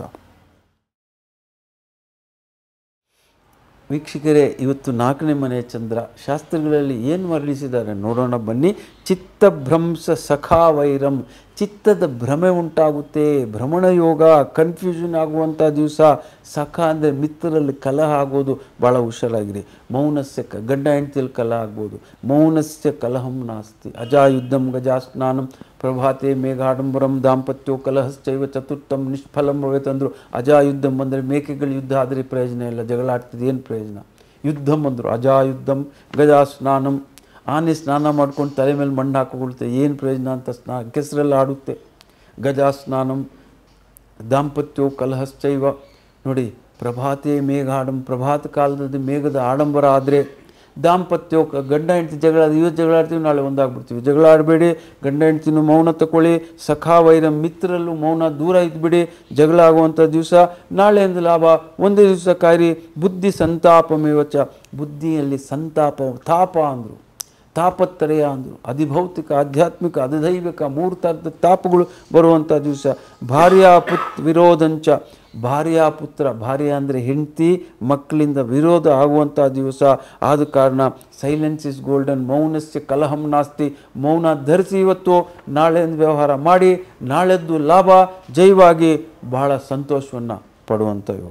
ವೀಕ್ಷಕರೇ ಇವತ್ತು ನಾಲ್ಕನೇ ಮನೆಯ ಚಂದ್ರ ಶಾಸ್ತ್ರಗಳಲ್ಲಿ ಏನು ವರ್ಣಿಸಿದ್ದಾರೆ ನೋಡೋಣ ಬನ್ನಿ ಚಿತ್ತಭ್ರಂಶ ಸಖಾ ವೈರಂ ಚಿತ್ತದ ಭ್ರಮೆ ಉಂಟಾಗುತ್ತೆ ಭ್ರಮಣ ಯೋಗ ಕನ್ಫ್ಯೂಷನ್ ಆಗುವಂಥ ದಿವಸ ಸಖ ಅಂದರೆ ಮಿತ್ರರಲ್ಲಿ ಕಲಹ ಆಗೋದು ಭಾಳ ಹುಷಾರಾಗಿರಿ ಮೌನಸ್ಯ ಕ ಗಂಡ ಹೆಂಡತಿಯಲ್ಲಿ ಕಲಹ ಆಗ್ಬೋದು ಮೌನಸ್ಯ ಕಲಹಂ ನಾಸ್ತಿ ಅಜಾಯುದ್ಧಂ ಗಜಾಸ್ನಾನಂ ಪ್ರಭಾತೆ ಮೇಘಾಡಂಬರಂ ದಾಂಪತ್ಯೋ ಕಲಹಶ್ಚೈವ ಚತುರ್ಥಂ ನಿಷ್ಫಲಂ ಭವೇತ್ ಅಂದರು ಅಜಾಯುದ್ಧಂ ಅಂದರೆ ಮೇಕೆಗಳ ಯುದ್ಧ ಆದರೆ ಪ್ರಯೋಜನ ಇಲ್ಲ ಜಗಳ ಆಡ್ತಿದ್ದು ಏನು ಪ್ರಯೋಜನ ಯುದ್ಧಂ ಅಂದರು ಅಜಾಯುದ್ಧಂ ಗಜಾಸ್ನಾನಂ ಆನೆ ಸ್ನಾನ ಮಾಡ್ಕೊಂಡು ತಲೆ ಮೇಲೆ ಮಣ್ಣು ಹಾಕೊಳ್ತೆ ಏನು ಪ್ರಯೋಜನ ಅಂತ ಸ್ನಾ ಕೆಸರಲ್ಲಿ ಆಡುತ್ತೆ ಗಜಾಸ್ನಾನಂ ದಾಂಪತ್ಯೋ ಕಲಹಶ್ಚೈವ ನೋಡಿ ಪ್ರಭಾತೆ ಮೇಘಾಡಂ ಪ್ರಭಾತ ಕಾಲದಲ್ಲಿ ಮೇಘದ ಆಡಂಬರ ಆದರೆ ದಾಂಪತ್ಯ ಗಂಡ ಹೆಂಡತಿ ಜಗಳ ಇವತ್ತು ಜಗಳ ಆಡ್ತೀವಿ ನಾಳೆ ಒಂದಾಗ್ಬಿಡ್ತೀವಿ ಜಗಳ ಆಡಬೇಡಿ ಗಂಡ ಹೆಂಡ್ತಿನೂ ಮೌನ ತಗೊಳ್ಳಿ ಸಖಾ ವೈರ ಮಿತ್ರರಲ್ಲೂ ಮೌನ ದೂರ ಇದ್ಬಿಡಿ ಜಗಳ ಆಗುವಂಥ ದಿವಸ ನಾಳೆಯಿಂದ ಲಾಭ ಒಂದೇ ದಿವಸ ಕಾಯಿರಿ ಬುದ್ಧಿ ಸಂತಾಪಮೇವಚ ಬುದ್ಧಿಯಲ್ಲಿ ಸಂತಾಪ ತಾಪ ಅಂದರು ತಾಪತ್ರಯ ಅಂದರು ಅಧಿಭೌತಿಕ ಆಧ್ಯಾತ್ಮಿಕ ಅಧಿದೈವಿಕ ಮೂರು ಥರದ ತಾಪಗಳು ಬರುವಂಥ ದಿವಸ ಭಾರ್ಯಾ ಪುತ್ ವಿರೋಧಂಚ ಭಾರ್ಯಾ ಪುತ್ರ ಭಾರ್ಯ ಅಂದರೆ ಹೆಂಡತಿ ಮಕ್ಕಳಿಂದ ವಿರೋಧ ಆಗುವಂಥ ದಿವಸ ಆದ ಕಾರಣ ಸೈಲೆನ್ಸ್ ಇಸ್ ಗೋಲ್ಡನ್ ಮೌನಸ್ಯ ಕಲಹಂ ನಾಸ್ತಿ ಮೌನ ಧರಿಸಿ ಇವತ್ತು ನಾಳೆಯಿಂದ ವ್ಯವಹಾರ ಮಾಡಿ ನಾಳೆದ್ದು ಲಾಭ ಜೈವಾಗಿ ಬಹಳ ಸಂತೋಷವನ್ನು ಪಡುವಂಥ ಯೋಗ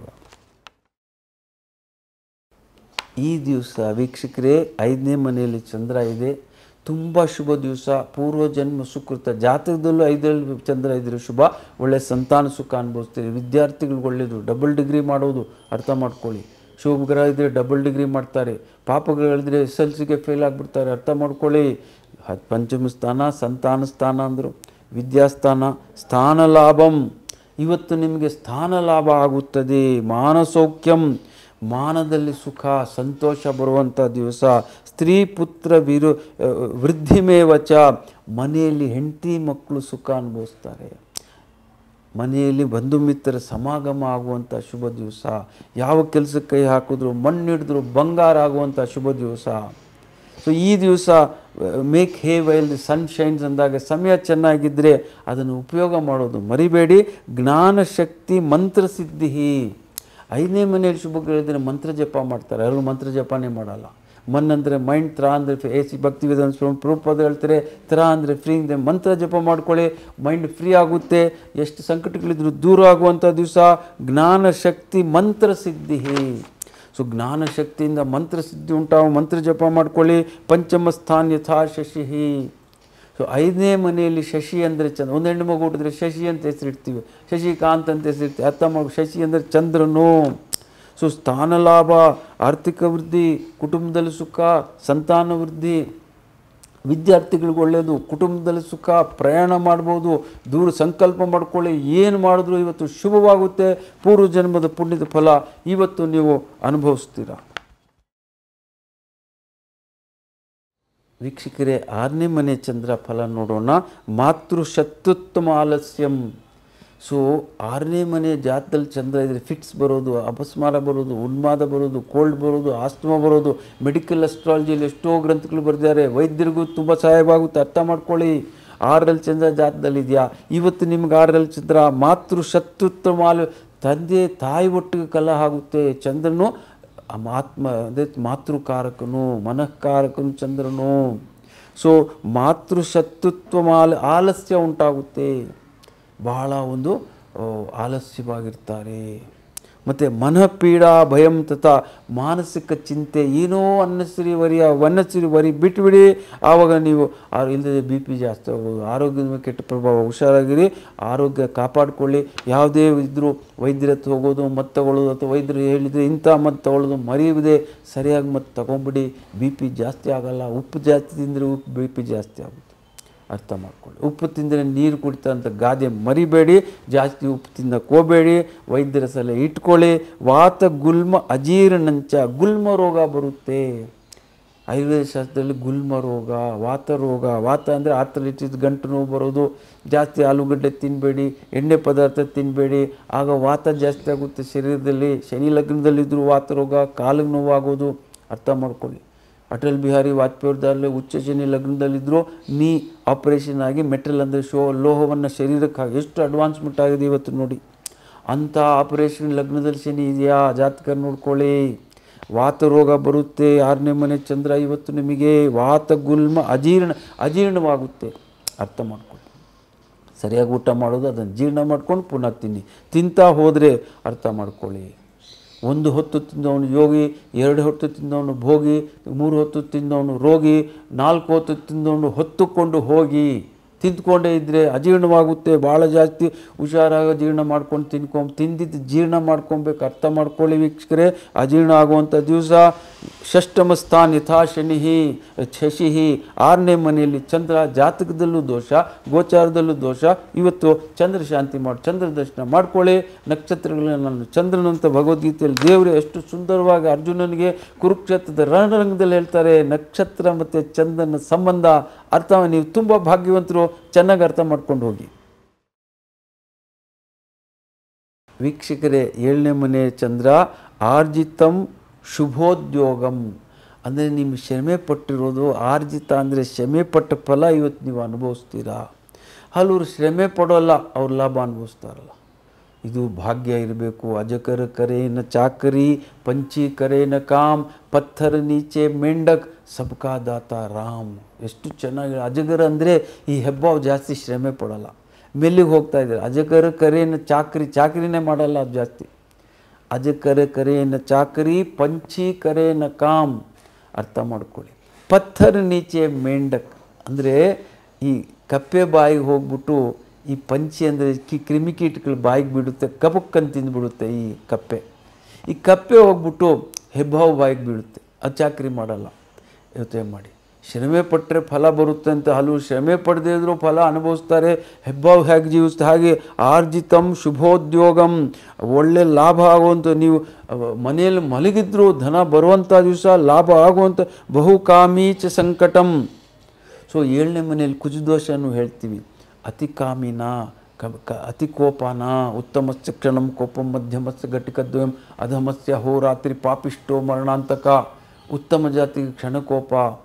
ಈ ದಿವಸ ವೀಕ್ಷಕರೇ ಐದನೇ ಮನೆಯಲ್ಲಿ ಚಂದ್ರ ಇದೆ ತುಂಬ ಶುಭ ದಿವಸ ಪೂರ್ವ ಜನ್ಮ ಸುಕೃತ ಜಾತಕದಲ್ಲೂ ಐದರಲ್ಲಿ ಚಂದ್ರ ಇದ್ರೆ ಶುಭ ಒಳ್ಳೆ ಸಂತಾನ ಸುಖ ಅನುಭವಿಸ್ತೀರಿ ವಿದ್ಯಾರ್ಥಿಗಳಿಗೆ ಒಳ್ಳೆಯದು ಡಬಲ್ ಡಿಗ್ರಿ ಮಾಡೋದು ಅರ್ಥ ಮಾಡ್ಕೊಳ್ಳಿ ಶುಭ ಗ್ರಹ ಇದ್ದರೆ ಡಬಲ್ ಡಿಗ್ರಿ ಮಾಡ್ತಾರೆ ಪಾಪಗಳಿದ್ರೆ ಎಸ್ ಎಲ್ ಸಿಗೆ ಫೇಲ್ ಆಗಿಬಿಡ್ತಾರೆ ಅರ್ಥ ಮಾಡ್ಕೊಳ್ಳಿ ಹ- ಪಂಚಮ ಸ್ಥಾನ ಸಂತಾನ ಸ್ಥಾನ ಅಂದರು ವಿದ್ಯಾಸ್ಥಾನ ಸ್ಥಾನ ಲಾಭಂ ಇವತ್ತು ನಿಮಗೆ ಸ್ಥಾನ ಲಾಭ ಆಗುತ್ತದೆ ಮಾನಸೌಖ್ಯಂ ಮಾನದಲ್ಲಿ ಸುಖ ಸಂತೋಷ ಬರುವಂಥ ದಿವಸ ಸ್ತ್ರೀ ಪುತ್ರ ವಿರು ವೃದ್ಧಿಮೇವಚ ಮನೆಯಲ್ಲಿ ಹೆಂಡತಿ ಮಕ್ಕಳು ಸುಖ ಅನುಭವಿಸ್ತಾರೆ ಮನೆಯಲ್ಲಿ ಬಂಧು ಮಿತ್ರರ ಸಮಾಗಮ ಆಗುವಂಥ ಶುಭ ದಿವಸ ಯಾವ ಕೆಲಸಕ್ಕೆ ಕೈ ಹಾಕಿದ್ರು ಮಣ್ಣು ಹಿಡಿದ್ರು ಬಂಗಾರ ಆಗುವಂಥ ಶುಭ ದಿವಸ ಸೊ ಈ ದಿವಸ make hay while the sun shines ಅಂದಾಗ ಸಮಯ ಚೆನ್ನಾಗಿದ್ದರೆ ಅದನ್ನು ಉಪಯೋಗ ಮಾಡೋದು ಮರಿಬೇಡಿ ಜ್ಞಾನಶಕ್ತಿ ಮಂತ್ರಸಿದ್ಧಿ ಐದನೇ ಮನೆಯಲ್ಲಿ ಶುಭಗಳಿದ್ರೆ ಮಂತ್ರ ಜಪ ಮಾಡ್ತಾರೆ ಯಾರು ಮಂತ್ರ ಜಪನೇ ಮಾಡಲ್ಲ ಮನ್ ಅಂದರೆ ಮೈಂಡ್ ತ್ರ ಅಂದರೆ ಎ ಸಿ ಭಕ್ತಿ ವಿಧಾನ ಸ್ವಾಮಿ ಪ್ರೂಪದ ಹೇಳ್ತಾರೆ ತ್ರ ಅಂದರೆ ಫ್ರೀ ಅಂದರೆ ಮಂತ್ರ ಜಪ ಮಾಡ್ಕೊಳ್ಳಿ ಮೈಂಡ್ ಫ್ರೀ ಆಗುತ್ತೆ ಎಷ್ಟು ಸಂಕಟಗಳಿದ್ರು ದೂರ ಆಗುವಂಥ ದಿವಸ ಜ್ಞಾನಶಕ್ತಿ ಮಂತ್ರಸಿದ್ಧಿ ಸೊ ಜ್ಞಾನಶಕ್ತಿಯಿಂದ ಮಂತ್ರಸಿದ್ಧಿ ಉಂಟಾವು ಮಂತ್ರ ಜಪ ಮಾಡ್ಕೊಳ್ಳಿ ಪಂಚಮ ಸ್ಥಾನ ಯಥಾ ಶಶಿ ಸೊ ಐದನೇ ಮನೆಯಲ್ಲಿ ಶಶಿ ಅಂದರೆ ಚಂದ್ರ ಒಂದು ಹೆಣ್ಣು ಮಗು ಹುಟ್ಟಿದ್ರೆ ಶಶಿ ಅಂತ ಹೆಸರಿಡ್ತೀವಿ ಶಶಿಕಾಂತ್ ಅಂತ ಹೆಸರಿಡ್ತೀವಿ ಅರ್ಥ ಮಾಡಿ ಶಶಿ ಅಂದರೆ ಚಂದ್ರನು ಸೊ ಸ್ಥಾನ ಲಾಭ ಆರ್ಥಿಕ ವೃದ್ಧಿ ಕುಟುಂಬದಲ್ಲಿ ಸುಖ ಸಂತಾನ ವೃದ್ಧಿ ವಿದ್ಯಾರ್ಥಿಗಳಿಗೆ ಒಳ್ಳೆಯದು ಕುಟುಂಬದಲ್ಲಿ ಸುಖ ಪ್ರಯಾಣ ಮಾಡ್ಬೋದು ದೂರ ಸಂಕಲ್ಪ ಮಾಡ್ಕೊಳ್ಳಿ ಏನು ಮಾಡಿದ್ರು ಇವತ್ತು ಶುಭವಾಗುತ್ತೆ ಪೂರ್ವ ಜನ್ಮದ ಪುಣ್ಯದ ಫಲ ಇವತ್ತು ನೀವು ಅನುಭವಿಸ್ತೀರ ವೀಕ್ಷಕರೇ ಆರನೇ ಮನೆ ಚಂದ್ರ ಫಲ ನೋಡೋಣ ಮಾತೃ ಶತ್ರುತ್ತಮ ಆಲಸ್ಯಂ ಸೊ ಆರನೇ ಮನೆ ಜಾತದಲ್ಲಿ ಚಂದ್ರ ಇದ್ರೆ ಫಿಟ್ಸ್ ಬರೋದು ಅಪಸ್ಮಾರ ಬರೋದು ಉನ್ಮಾದ ಬರೋದು ಕೋಲ್ಡ್ ಬರೋದು ಆಸ್ತಮ ಬರೋದು ಮೆಡಿಕಲ್ ಅಸ್ಟ್ರಾಲಜಿಯಲ್ಲಿ ಎಷ್ಟೋ ಗ್ರಂಥಗಳು ಬರೆದಿದ್ದಾರೆ ವೈದ್ಯರಿಗೂ ತುಂಬ ಸಹಾಯವಾಗುತ್ತೆ ಅರ್ಥ ಮಾಡ್ಕೊಳ್ಳಿ ಆರಲ್ಲಿ ಚಂದ್ರ ಜಾತದಲ್ಲಿ ಇದೆಯಾ ಇವತ್ತು ನಿಮ್ಗೆ ಆರಲ್ಲಿ ಚಂದ್ರ ಮಾತೃ ಶತ್ರುತ್ವ ಮಾಲು ತಂದೆ ತಾಯಿ ಒಟ್ಟಿಗೆ ಕಲಹ ಆಗುತ್ತೆ ಚಂದ್ರನು ಆತ್ಮ ಅದೇ ಮಾತೃಕಾರಕನು ಮನಃಕಾರಕನು ಚಂದ್ರನು ಸೊ ಮಾತೃ ಶತ್ರುತ್ವ ಮಾಲ ಆಲಸ್ಯ ಉಂಟಾಗುತ್ತೆ ಬಹಳ ಒಂದು ಆ, ಆಲಸ್ಯವಾಗಿರ್ತಾರೆ ಮತ್ತು ಮನಃಪೀಡಾ ಭಯಂ ತಥಾ ಮಾನಸಿಕ ಚಿಂತೆ ಏನೋ ಅನ್ನಸಿರಿ ವರಿಯ ವನ್ನಸಿರಿ ವರಿ ಬಿಟ್ಬಿಡಿ ಆವಾಗ ನೀವು ಆ ಇಲ್ಲದೆ ಬಿ ಪಿ ಜಾಸ್ತಿ ಆಗೋದು ಆರೋಗ್ಯದ ಮೇಲೆ ಕೆಟ್ಟ ಪ್ರಭಾವ ಹುಷಾರಾಗಿರಿ ಆರೋಗ್ಯ ಕಾಪಾಡಿಕೊಳ್ಳಿ ಯಾವುದೇ ಇದ್ದರೂ ವೈದ್ಯರ ಹತ್ರ ಹೋಗೋದು ಮದ್ದು ತಗೊಳ್ಳೋದು ಅಥವಾ ವೈದ್ಯರು ಹೇಳಿದರೆ ಇಂಥ ಮದ್ದು ತಗೊಳ್ಳೋದು ಮರೆಯುವುದೇ ಸರಿಯಾಗಿ ಮದ್ದು ತಗೊಂಬಿಡಿ ಬಿ ಪಿ ಜಾಸ್ತಿ ಆಗಲ್ಲ ಉಪ್ಪು ಜಾಸ್ತಿ ತಿಂದರೆ ಉಪ್ಪು ಬಿ ಪಿ ಜಾಸ್ತಿ ಆಗುತ್ತೆ ಅರ್ಥ ಮಾಡ್ಕೊಳ್ಳಿ ಉಪ್ಪು ತಿಂದರೆ ನೀರು ಕುಡಿತಾರಂಥ ಗಾದೆ ಮರಿಬೇಡಿ ಜಾಸ್ತಿ ಉಪ್ಪು ತಿನ್ನಕ್ಕೆ ಹೋಗಬೇಡಿ ವೈದ್ಯರ ಸಲಹೆ ಇಟ್ಕೊಳ್ಳಿ ವಾತ ಗುಲ್ಮ ಅಜೀರ್ಣಂಚ ಗುಲ್ಮ ರೋಗ ಬರುತ್ತೆ ಆಯುರ್ವೇದ ಶಾಸ್ತ್ರದಲ್ಲಿ ಗುಲ್ಮ ರೋಗ ವಾತ ರೋಗ ವಾತ ಅಂದರೆ ಆರ್ಥರೈಟಿಸ್ ಗಂಟು ನೋವು ಬರೋದು ಜಾಸ್ತಿ ಆಲೂಗಡ್ಡೆ ತಿನ್ನಬೇಡಿ ಎಣ್ಣೆ ಪದಾರ್ಥ ತಿನ್ನಬೇಡಿ ಆಗ ವಾತ ಜಾಸ್ತಿ ಆಗುತ್ತೆ ಶರೀರದಲ್ಲಿ ಶನಿ ಲಗ್ನದಲ್ಲಿದ್ದರೂ ವಾತ ರೋಗ ಕಾಲಿಗೆ ನೋವಾಗೋದು ಅರ್ಥ ಮಾಡ್ಕೊಳ್ಳಿ ಅಟಲ್ ಬಿಹಾರಿ ವಾಜಪೇಯಿದಾರಲ್ಲೇ ಉಚ್ಚ ಶನಿ ಲಗ್ನದಲ್ಲಿದ್ದರೂ ನೀ ಆಪರೇಷನ್ ಆಗಿ ಮೆಟಲ್ ಅಂದರೆ ಶೋ ಲೋಹವನ್ನು ಶರೀರಕ್ಕೆ ಹಾಕಿ ಎಷ್ಟು ಅಡ್ವಾನ್ಸ್ಮೆಂಟ್ ಆಗಿದೆ ಇವತ್ತು ನೋಡಿ ಅಂಥ ಆಪರೇಷನ್ ಲಗ್ನದಲ್ಲಿ ಶನಿ ಇದೆಯಾ ಜಾತಕ ನೋಡ್ಕೊಳ್ಳಿ ವಾತ ರೋಗ ಬರುತ್ತೆ ಆರನೇ ಮನೆ ಚಂದ್ರ ಇವತ್ತು ನಿಮಗೆ ವಾತ ಗುಲ್ಮ ಅಜೀರ್ಣ ಅಜೀರ್ಣವಾಗುತ್ತೆ ಅರ್ಥ ಮಾಡ್ಕೊಳ್ಳಿ ಸರಿಯಾಗಿ ಊಟ ಮಾಡೋದು ಅದನ್ನು ಜೀರ್ಣ ಮಾಡ್ಕೊಂಡು ಪುನಃ ತಿನ್ನಿ ತಿಂತಾ ಹೋದರೆ ಅರ್ಥ ಮಾಡ್ಕೊಳ್ಳಿ ಒಂದು ಹೊತ್ತು ತಿಂದವನು ಯೋಗಿ ಎರಡು ಹೊತ್ತು ತಿಂದವನು ಭೋಗಿ ಮೂರು ಹೊತ್ತು ತಿಂದವನು ರೋಗಿ ನಾಲ್ಕು ಹೊತ್ತು ತಿಂದವನು ಹೊತ್ತುಕೊಂಡು ಹೋಗಿ ತಿಂದ್ಕೊಂಡೇ ಇದ್ದರೆ ಅಜೀರ್ಣವಾಗುತ್ತೆ ಭಾಳ ಜಾಸ್ತಿ ಹುಷಾರಾಗಿ ಜೀರ್ಣ ಮಾಡ್ಕೊಂಡು ತಿನ್ಕೊಂಡು ತಿಂದಿದ್ದು ಜೀರ್ಣ ಮಾಡ್ಕೊಬೇಕು ಅರ್ಥ ಮಾಡ್ಕೊಳ್ಳಿ ವೀಕ್ಷಕರೇ ಅಜೀರ್ಣ ಆಗುವಂಥ ದಿವಸ ಷಷ್ಟಮ ಸ್ಥಾನ ಯಥಾ ಶನಿ ಶಶಿ ಆರನೇ ಮನೆಯಲ್ಲಿ ಚಂದ್ರ ಜಾತಕದಲ್ಲೂ ದೋಷ ಗೋಚಾರದಲ್ಲೂ ದೋಷ ಇವತ್ತು ಚಂದ್ರ ಶಾಂತಿ ಮಾಡಿ ಚಂದ್ರ ದರ್ಶನ ಮಾಡ್ಕೊಳ್ಳಿ ನಕ್ಷತ್ರಗಳನ್ನ ನಾನು ಚಂದ್ರನಂತ ಭಗವದ್ಗೀತೆಯಲ್ಲಿ ದೇವರು ಎಷ್ಟು ಸುಂದರವಾಗಿ ಅರ್ಜುನನಿಗೆ ಕುರುಕ್ಷೇತ್ರದ ರಣರಂಗದಲ್ಲಿ ಹೇಳ್ತಾರೆ ನಕ್ಷತ್ರ ಮತ್ತು ಚಂದ್ರನ ಸಂಬಂಧ ಅರ್ಥ ನೀವು ತುಂಬ ಭಾಗ್ಯವಂತರು ಚೆನ್ನಾಗಿ ಅರ್ಥ ಮಾಡ್ಕೊಂಡು ಹೋಗಿ ವೀಕ್ಷಕರೇ ಏಳನೇ ಮನೆ ಚಂದ್ರ ಆರ್ಜಿತಂ ಶುಭೋದ್ಯೋಗಂ ಅಂದರೆ ನಿಮ್ಮ ಶ್ರಮೆ ಪಟ್ಟಿರೋದು ಆರ್ಜಿತ ಅಂದರೆ ಶ್ರಮೆ ಪಟ್ಟ ಫಲ ಇವತ್ತು ನೀವು ಅನುಭವಿಸ್ತೀರಾ ಹಲವರು ಶ್ರಮೆ ಪಡೋಲ್ಲ ಅವ್ರ ಲಾಭ ಅನುಭವಿಸ್ತಾರಲ್ಲ ಇದು ಭಾಗ್ಯ ಇರಬೇಕು ಅಜಕರ ಕರೇನ ಚಾಕರಿ ಪಂಚಿ ಕರೇನ ಕಾಮ್ ಪತ್ಥರ ನೀಚೆ ಮೆಂಡಕ್ ಸಬ್ಕಾ ದಾತ ರಾಮ್ ಎಷ್ಟು ಚೆನ್ನಾಗಿ ಅಜಗರ ಅಂದರೆ ಈ ಹೆಬ್ಬಾವು ಜಾಸ್ತಿ ಶ್ರಮೆ ಪಡೋಲ್ಲ ಮೆಲ್ಲಿಗೆ ಹೋಗ್ತಾ ಇದ್ದಾರೆ ಅಜಕರ ಕರೇನ ಚಾಕರಿ ಚಾಕರಿನೇ ಮಾಡಲ್ಲ ಅದು ಜಾಸ್ತಿ ಅಜಕರ ಕರೇನ ಚಾಕರಿ ಪಂಚಿ ಕರೇನ ಕಾಮ್ ಅರ್ಥ ಮಾಡ್ಕೊಳ್ಳಿ ಪತ್ಥರ ನೀಚೆ ಮೆಂಡಕ್ ಅಂದರೆ ಈ ಕಪ್ಪೆ ಬಾಯಿಗೆ ಹೋಗ್ಬಿಟ್ಟು ಈ ಪಂಚಿ ಅಂದರೆ ಕಿ ಕ್ರಿಮಿಕೀಟಗಳು ಬಾಯಿಗೆ ಬಿಡುತ್ತೆ ಕಪಕ್ಕಂತ ತಿಂದುಬಿಡುತ್ತೆ ಈ ಕಪ್ಪೆ ಈ ಕಪ್ಪೆ ಹೋಗ್ಬಿಟ್ಟು ಹೆಬ್ಬಾವು ಬಾಯಿಗೆ ಬೀಳುತ್ತೆ ಅದು ಚಾಕರಿ ಮಾಡಲ್ಲ ಯೋಚನೆ ಮಾಡಿ ಶ್ರಮೆ ಪಟ್ಟರೆ ಫಲ ಬರುತ್ತೆ ಅಂತ ಹಲವು ಶ್ರಮೆ ಪಡೆದೇ ಇದ್ರೂ ಫಲ ಅನುಭವಿಸ್ತಾರೆ ಹೆಬ್ಬಾವು ಹೇಗೆ ಜೀವಿಸ್ತಾ ಹಾಗೆ ಆರ್ಜಿತಂ ಶುಭೋದ್ಯೋಗಂ ಒಳ್ಳೆ ಲಾಭ ಆಗುವಂಥ ನೀವು ಅವ- ಮನೆಯಲ್ಲಿ ಮಲಗಿದ್ರು ಧನ ಬರುವಂಥ ದಿವಸ ಲಾಭ ಆಗುವಂಥ ಬಹುಕಾಮೀಚ ಸಂಕಟಂ ಸೊ ಏಳನೇ ಮನೆಯಲ್ಲಿ ಕುಜದೋಷನೂ ಹೇಳ್ತೀವಿ ಅತಿ ಕಾಮಿನ ಕ ಕ- ಅತಿ ಕೋಪನ ಉತ್ತಮಸ್ಯ ಕ್ಷಣಂ ಕೋಪಂ ಮಧ್ಯಮಸ್ಯ ಘಟಿಕದ್ವಯಂ ಅಧಮಸ್ಯ ಹೋರಾತ್ರಿ ಪಾಪಿಷ್ಟೋ ಮರಣಾಂತಕ ಉತ್ತಮ ಜಾತಿಗೆ ಕ್ಷಣಕೋಪ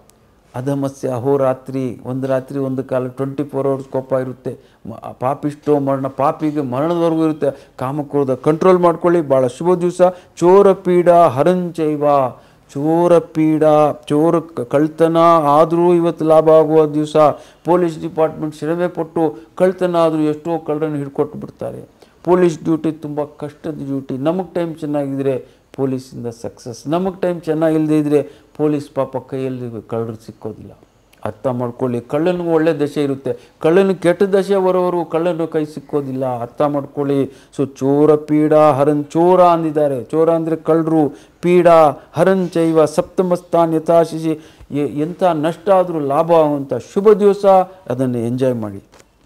ಅಧಮಸ್ಯ ಅಹೋರಾತ್ರಿ ಒಂದು ರಾತ್ರಿ ಒಂದು ಕಾಲ ಟ್ವೆಂಟಿ ಫೋರ್ ಅವರ್ಸ್ ಕೋಪ ಇರುತ್ತೆ ಮ- ಪಾಪಿಷ್ಟೋ ಮರಣ ಪಾಪಿಗೆ ಮರಣದವರೆಗೂ ಇರುತ್ತೆ ಕಾಮಕ್ರೋಧ ಕಂಟ್ರೋಲ್ ಮಾಡ್ಕೊಳ್ಳಿ ಭಾಳ ಶುಭ ದಿವಸ ಚೋರ ಪೀಡ ಹರಂಚೈವ ಚೋರ ಪೀಡ ಚೋರ ಕ- ಕಳ್ತನ ಆದರೂ ಇವತ್ತು ಲಾಭ ಆಗುವ ದಿವಸ ಪೊಲೀಸ್ ಡಿಪಾರ್ಟ್ಮೆಂಟ್ ಶ್ರಮೆ ಪಟ್ಟು ಕಳ್ತನ ಆದರೂ ಎಷ್ಟೋ ಕಳ್ಳರನ್ನು ಹಿಡ್ಕೊಟ್ಟು ಬಿಡ್ತಾರೆ ಪೊಲೀಸ್ ಡ್ಯೂಟಿ ತುಂಬ ಕಷ್ಟದ ಡ್ಯೂಟಿ ನಮಗೆ ಟೈಮ್ ಚೆನ್ನಾಗಿದ್ರೆ ಪೊಲೀಸಿಂದ ಸಕ್ಸಸ್ ನಮಗೆ ಟೈಮ್ ಚೆನ್ನಾಗಿಲ್ಲದೆ ಇದ್ದರೆ ಪೊಲೀಸ್ ಪಾಪ ಕೈಯಲ್ಲಿ ಕಳ್ಳರು ಸಿಕ್ಕೋದಿಲ್ಲ ಅರ್ಥ ಮಾಡ್ಕೊಳ್ಳಿ ಕಳ್ಳನಿಗೂ ಒಳ್ಳೆ ದಶೆ ಇರುತ್ತೆ ಕಳ್ಳನ ಕೆಟ್ಟ ದಶೆ ಬರೋವರು ಕಳ್ಳನ ಕೈ ಸಿಕ್ಕೋದಿಲ್ಲ ಅರ್ಥ ಮಾಡ್ಕೊಳ್ಳಿ ಸೊ ಚೋರ ಪೀಡ ಹರನ್ ಚೋರ ಅಂದಿದ್ದಾರೆ ಚೋರ ಅಂದರೆ ಕಳ್ಳರು ಪೀಡ ಹರನ್ ಚೈವ ಸಪ್ತಮಸ್ಥಾನ್ ಯಥಾಶಿಸಿ ಎ- ಎಂಥ ನಷ್ಟ ಆದರೂ ಲಾಭ ಆಗುವಂಥ ಶುಭ ದಿವಸ ಅದನ್ನು ಎಂಜಾಯ್ ಮಾಡಿ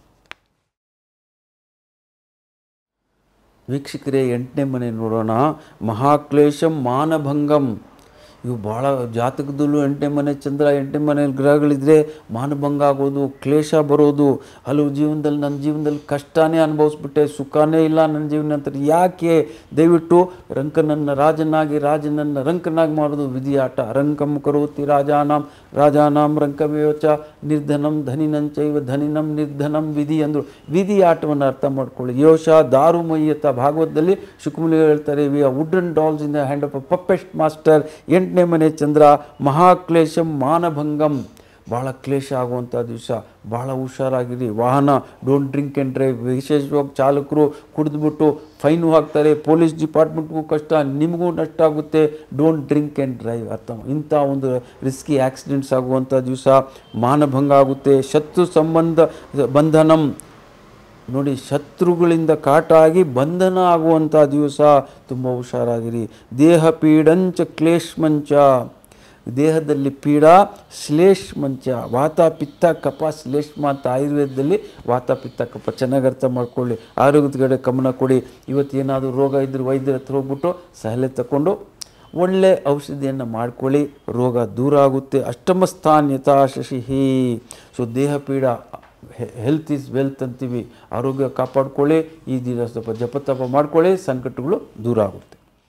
ವೀಕ್ಷಕರೇ ಎಂಟನೇ ಮನೆ ನೋಡೋಣ ಮಹಾಕ್ಲೇಶಂ ಮಾನಭಂಗಂ ಇವು ಭಾಳ ಜಾತಕದಲ್ಲೂ ಎಂಟನೇ ಮನೆ ಚಂದ್ರ ಎಂಟನೇ ಮನೆಯಲ್ಲಿ ಗ್ರಹಗಳಿದ್ರೆ ಮಾನಭಂಗ ಆಗೋದು ಕ್ಲೇಶ ಬರೋದು ಹಲವು ಜೀವನದಲ್ಲಿ ನನ್ನ ಜೀವನದಲ್ಲಿ ಕಷ್ಟನೇ ಅನುಭವಿಸ್ಬಿಟ್ಟೆ ಸುಖನೇ ಇಲ್ಲ ನನ್ನ ಜೀವನ ಅಂತ ಯಾಕೆ ದಯವಿಟ್ಟು ರಂಕನನ್ನು ರಾಜನಾಗಿ ರಾಜನನ್ನು ರಂಕನಾಗಿ ಮಾಡೋದು ವಿಧಿಯಾಟ ರಂಕಂ ಕರೋತಿ ರಾಜಾನಾಂ ರಾಜಾನಾಂ ರಂಕಮೇವಚ ನಿರ್ಧನಂ ಧನಿನಂಚೈವ ಧನಿನಂ ನಿರ್ಧನಂ ವಿಧಿ ಅಂದರು ವಿಧಿ ಆಟವನ್ನು ಅರ್ಥ ಮಾಡ್ಕೊಳ್ಳಿ ಯೋಶ ದಾರುಮಯ್ಯತ ಭಾಗವತದಲ್ಲಿ ಶುಕುಮುಲಿ ಹೇಳ್ತಾರೆ we are wooden dolls in the hand of a puppet master ಎಂಟನೇ ಮನೆ ಚಂದ್ರ ಮಹಾಕ್ಲೇಶಂ ಮಾನಭಂಗಂ ಭಾಳ ಕ್ಲೇಶ ಆಗುವಂಥ ದಿವಸ ಭಾಳ ಹುಷಾರಾಗಿರಿ ವಾಹನ ಡೋಂಟ್ ಡ್ರಿಂಕ್ ಆ್ಯಂಡ್ ಡ್ರೈವ್ ವಿಶೇಷವಾಗಿ ಚಾಲಕರು ಕುಡಿದ್ಬಿಟ್ಟು ಫೈನು ಹಾಕ್ತಾರೆ ಪೊಲೀಸ್ ಡಿಪಾರ್ಟ್ಮೆಂಟ್ಗೂ ಕಷ್ಟ ನಿಮಗೂ ನಷ್ಟ ಆಗುತ್ತೆ ಡೋಂಟ್ ಡ್ರಿಂಕ್ ಆ್ಯಂಡ್ ಡ್ರೈವ್ ಅರ್ಥ ಇಂಥ ಒಂದು ರಿಸ್ಕಿ ಆಕ್ಸಿಡೆಂಟ್ಸ್ ಆಗುವಂಥ ದಿವಸ ಮಾನಭಂಗ ಆಗುತ್ತೆ ಶತ್ರು ಸಂಬಂಧ ಬಂಧನಂ ನೋಡಿ ಶತ್ರುಗಳಿಂದ ಕಾಟ ಆಗಿ ಬಂಧನ ಆಗುವಂಥ ದಿವಸ ತುಂಬ ಹುಷಾರಾಗಿರಿ ದೇಹ ಪೀಡಂಚ ಕ್ಲೇಶ್ಮಂಚ ದೇಹದಲ್ಲಿ ಪೀಡ ಶ್ಲೇಷ್ಮಂಚ ವಾತ ಪಿತ್ತ ಕಪ ಶ್ಲೇಷ್ಮ ಅಂತ ಆಯುರ್ವೇದದಲ್ಲಿ ವಾತ ಪಿತ್ತ ಕಪ ಚೆನ್ನಾಗಿ ಅರ್ಥ ಮಾಡ್ಕೊಳ್ಳಿ ಆರೋಗ್ಯದ ಕಡೆ ಗಮನ ಕೊಡಿ ಇವತ್ತು ಏನಾದರೂ ರೋಗ ಇದ್ದರೆ ವೈದ್ಯರ ಹತ್ರ ಹೋಗ್ಬಿಟ್ಟು ಸಲಹೆ ತಗೊಂಡು ಒಳ್ಳೆ ಔಷಧಿಯನ್ನು ಮಾಡ್ಕೊಳ್ಳಿ ರೋಗ ದೂರ ಆಗುತ್ತೆ ಅಷ್ಟಮ ಸ್ಥಾನ್ ಯಥಾ ಶಶಿಹಿ ಸೊ ದೇಹ ಪೀಡ ಹೆಲ್ತ್ ಈಸ್ ವೆಲ್ತ್ ಅಂತೀವಿ ಆರೋಗ್ಯ ಕಾಪಾಡ್ಕೊಳ್ಳಿ ಈ ದಿನ ಸ್ವಲ್ಪ ಜಪತಪ ಮಾಡ್ಕೊಳ್ಳಿ ಸಂಕಟಗಳು ದೂರ ಆಗುತ್ತೆ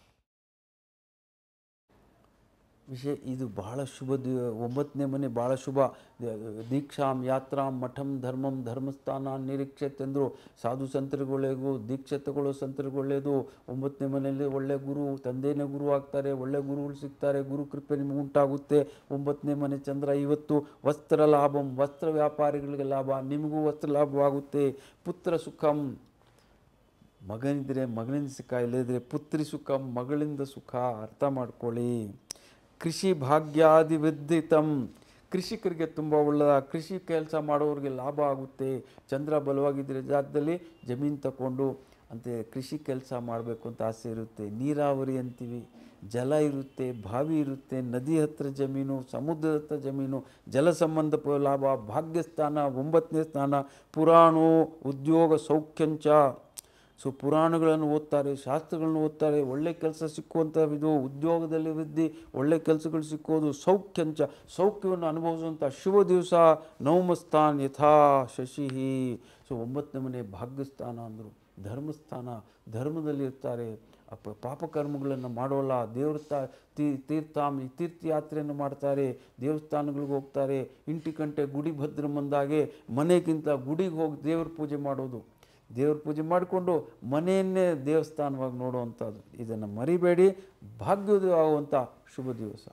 ವಿಷಯ ಇದು ಬಹಳ ಶುಭ ದಿ ಒಂಬತ್ತನೇ ಮನೆ ಭಾಳ ಶುಭ ದೀಕ್ಷಾಂ ಯಾತ್ರಾಂ ಮಠಂ ಧರ್ಮಂ ಧರ್ಮಸ್ಥಾನ ನಿರೀಕ್ಷತೆ ಅಂದರು ಸಾಧು ಸಂತರುಗಳಿಗೂ ದೀಕ್ಷೆ ತಗೊಳ್ಳೋ ಸಂತರುಗಳೇದು ಒಂಬತ್ತನೇ ಮನೆಯಲ್ಲಿ ಒಳ್ಳೆ ಗುರು ತಂದೆನೇ ಗುರು ಆಗ್ತಾರೆ ಒಳ್ಳೆ ಗುರುಗಳು ಸಿಗ್ತಾರೆ ಗುರು ಕೃಪೆ ನಿಮಗೆ ಉಂಟಾಗುತ್ತೆ ಒಂಬತ್ತನೇ ಮನೆ ಚಂದ್ರ ಇವತ್ತು ವಸ್ತ್ರ ಲಾಭಂ ವಸ್ತ್ರ ವ್ಯಾಪಾರಿಗಳಿಗೆ ಲಾಭ ನಿಮಗೂ ವಸ್ತ್ರ ಲಾಭವಾಗುತ್ತೆ ಪುತ್ರ ಸುಖಂ ಮಗನಿದ್ರೆ ಮಗನಿಂದ ಸುಖ ಇಲ್ಲದಿದ್ರೆ ಪುತ್ರಿ ಸುಖ ಮಗಳಿಂದ ಸುಖ ಅರ್ಥ ಮಾಡ್ಕೊಳ್ಳಿ ಕೃಷಿ ಭಾಗ್ಯಾದಿವಿದ್ದಿತಂ ಕೃಷಿಕರಿಗೆ ತುಂಬ ಒಳ್ಳೆಯ ಕೃಷಿ ಕೆಲಸ ಮಾಡೋರಿಗೆ ಲಾಭ ಆಗುತ್ತೆ ಚಂದ್ರ ಬಲವಾಗಿದ್ದರೆ ಜಾಗದಲ್ಲಿ ಜಮೀನು ತಗೊಂಡು ಅಂತೆ ಕೃಷಿ ಕೆಲಸ ಮಾಡಬೇಕು ಅಂತ ಆಸೆ ಇರುತ್ತೆ ನೀರಾವರಿ ಅಂತೀವಿ ಜಲ ಇರುತ್ತೆ ಬಾವಿ ಇರುತ್ತೆ ನದಿ ಹತ್ರ ಜಮೀನು ಸಮುದ್ರದ ಹತ್ರ ಜಮೀನು ಜಲ ಸಂಬಂಧ ಪ- ಲಾಭ ಭಾಗ್ಯಸ್ಥಾನ ಒಂಬತ್ತನೇ ಸ್ಥಾನ ಪುರಾಣೋ ಉದ್ಯೋಗ ಸೌಖ್ಯಂಚ ಸೊ ಪುರಾಣಗಳನ್ನು ಓದ್ತಾರೆ ಶಾಸ್ತ್ರಗಳನ್ನು ಓದ್ತಾರೆ ಒಳ್ಳೆ ಕೆಲಸ ಸಿಕ್ಕುವಂಥ ಇದು ಉದ್ಯೋಗದಲ್ಲಿ ವೃದ್ಧಿ ಒಳ್ಳೆ ಕೆಲಸಗಳು ಸಿಕ್ಕೋದು ಸೌಖ್ಯಂಚ ಸೌಖ್ಯವನ್ನು ಅನುಭವಿಸುವಂಥ ಶುಭ ದಿವಸ ನವಮಸ್ಥಾನ್ ಯಥಾ ಶಶಿಹಿ ಸೊ ಒಂಬತ್ತನೇ ಮನೆ ಭಾಗ್ಯಸ್ಥಾನ ಅಂದರು ಧರ್ಮಸ್ಥಾನ ಧರ್ಮದಲ್ಲಿ ಇರ್ತಾರೆ ಅಪ ಪಾಪಕರ್ಮಗಳನ್ನು ಮಾಡೋಲ್ಲ ದೇವ್ರ ತಾ ತೀ ತೀರ್ಥಾಮಿ ತೀರ್ಥಯಾತ್ರೆಯನ್ನು ಮಾಡ್ತಾರೆ ದೇವಸ್ಥಾನಗಳಿಗೆ ಹೋಗ್ತಾರೆ ಇಂಟಿ ಕಂಟೆ ಗುಡಿ ಭದ್ರ ಮಂದಾಗೆ ಮನೆಗಿಂತ ಗುಡಿಗೆ ಹೋಗಿ ದೇವ್ರ ಪೂಜೆ ಮಾಡೋದು ದೇವ್ರ ಪೂಜೆ ಮಾಡಿಕೊಂಡು ಮನೆಯನ್ನೇ ದೇವಸ್ಥಾನವಾಗಿ ನೋಡುವಂಥದ್ದು ಇದನ್ನು ಮರಿಬೇಡಿ ಭಾಗ್ಯೋದಯವಾಗುವಂಥ ಶುಭ ದಿವಸ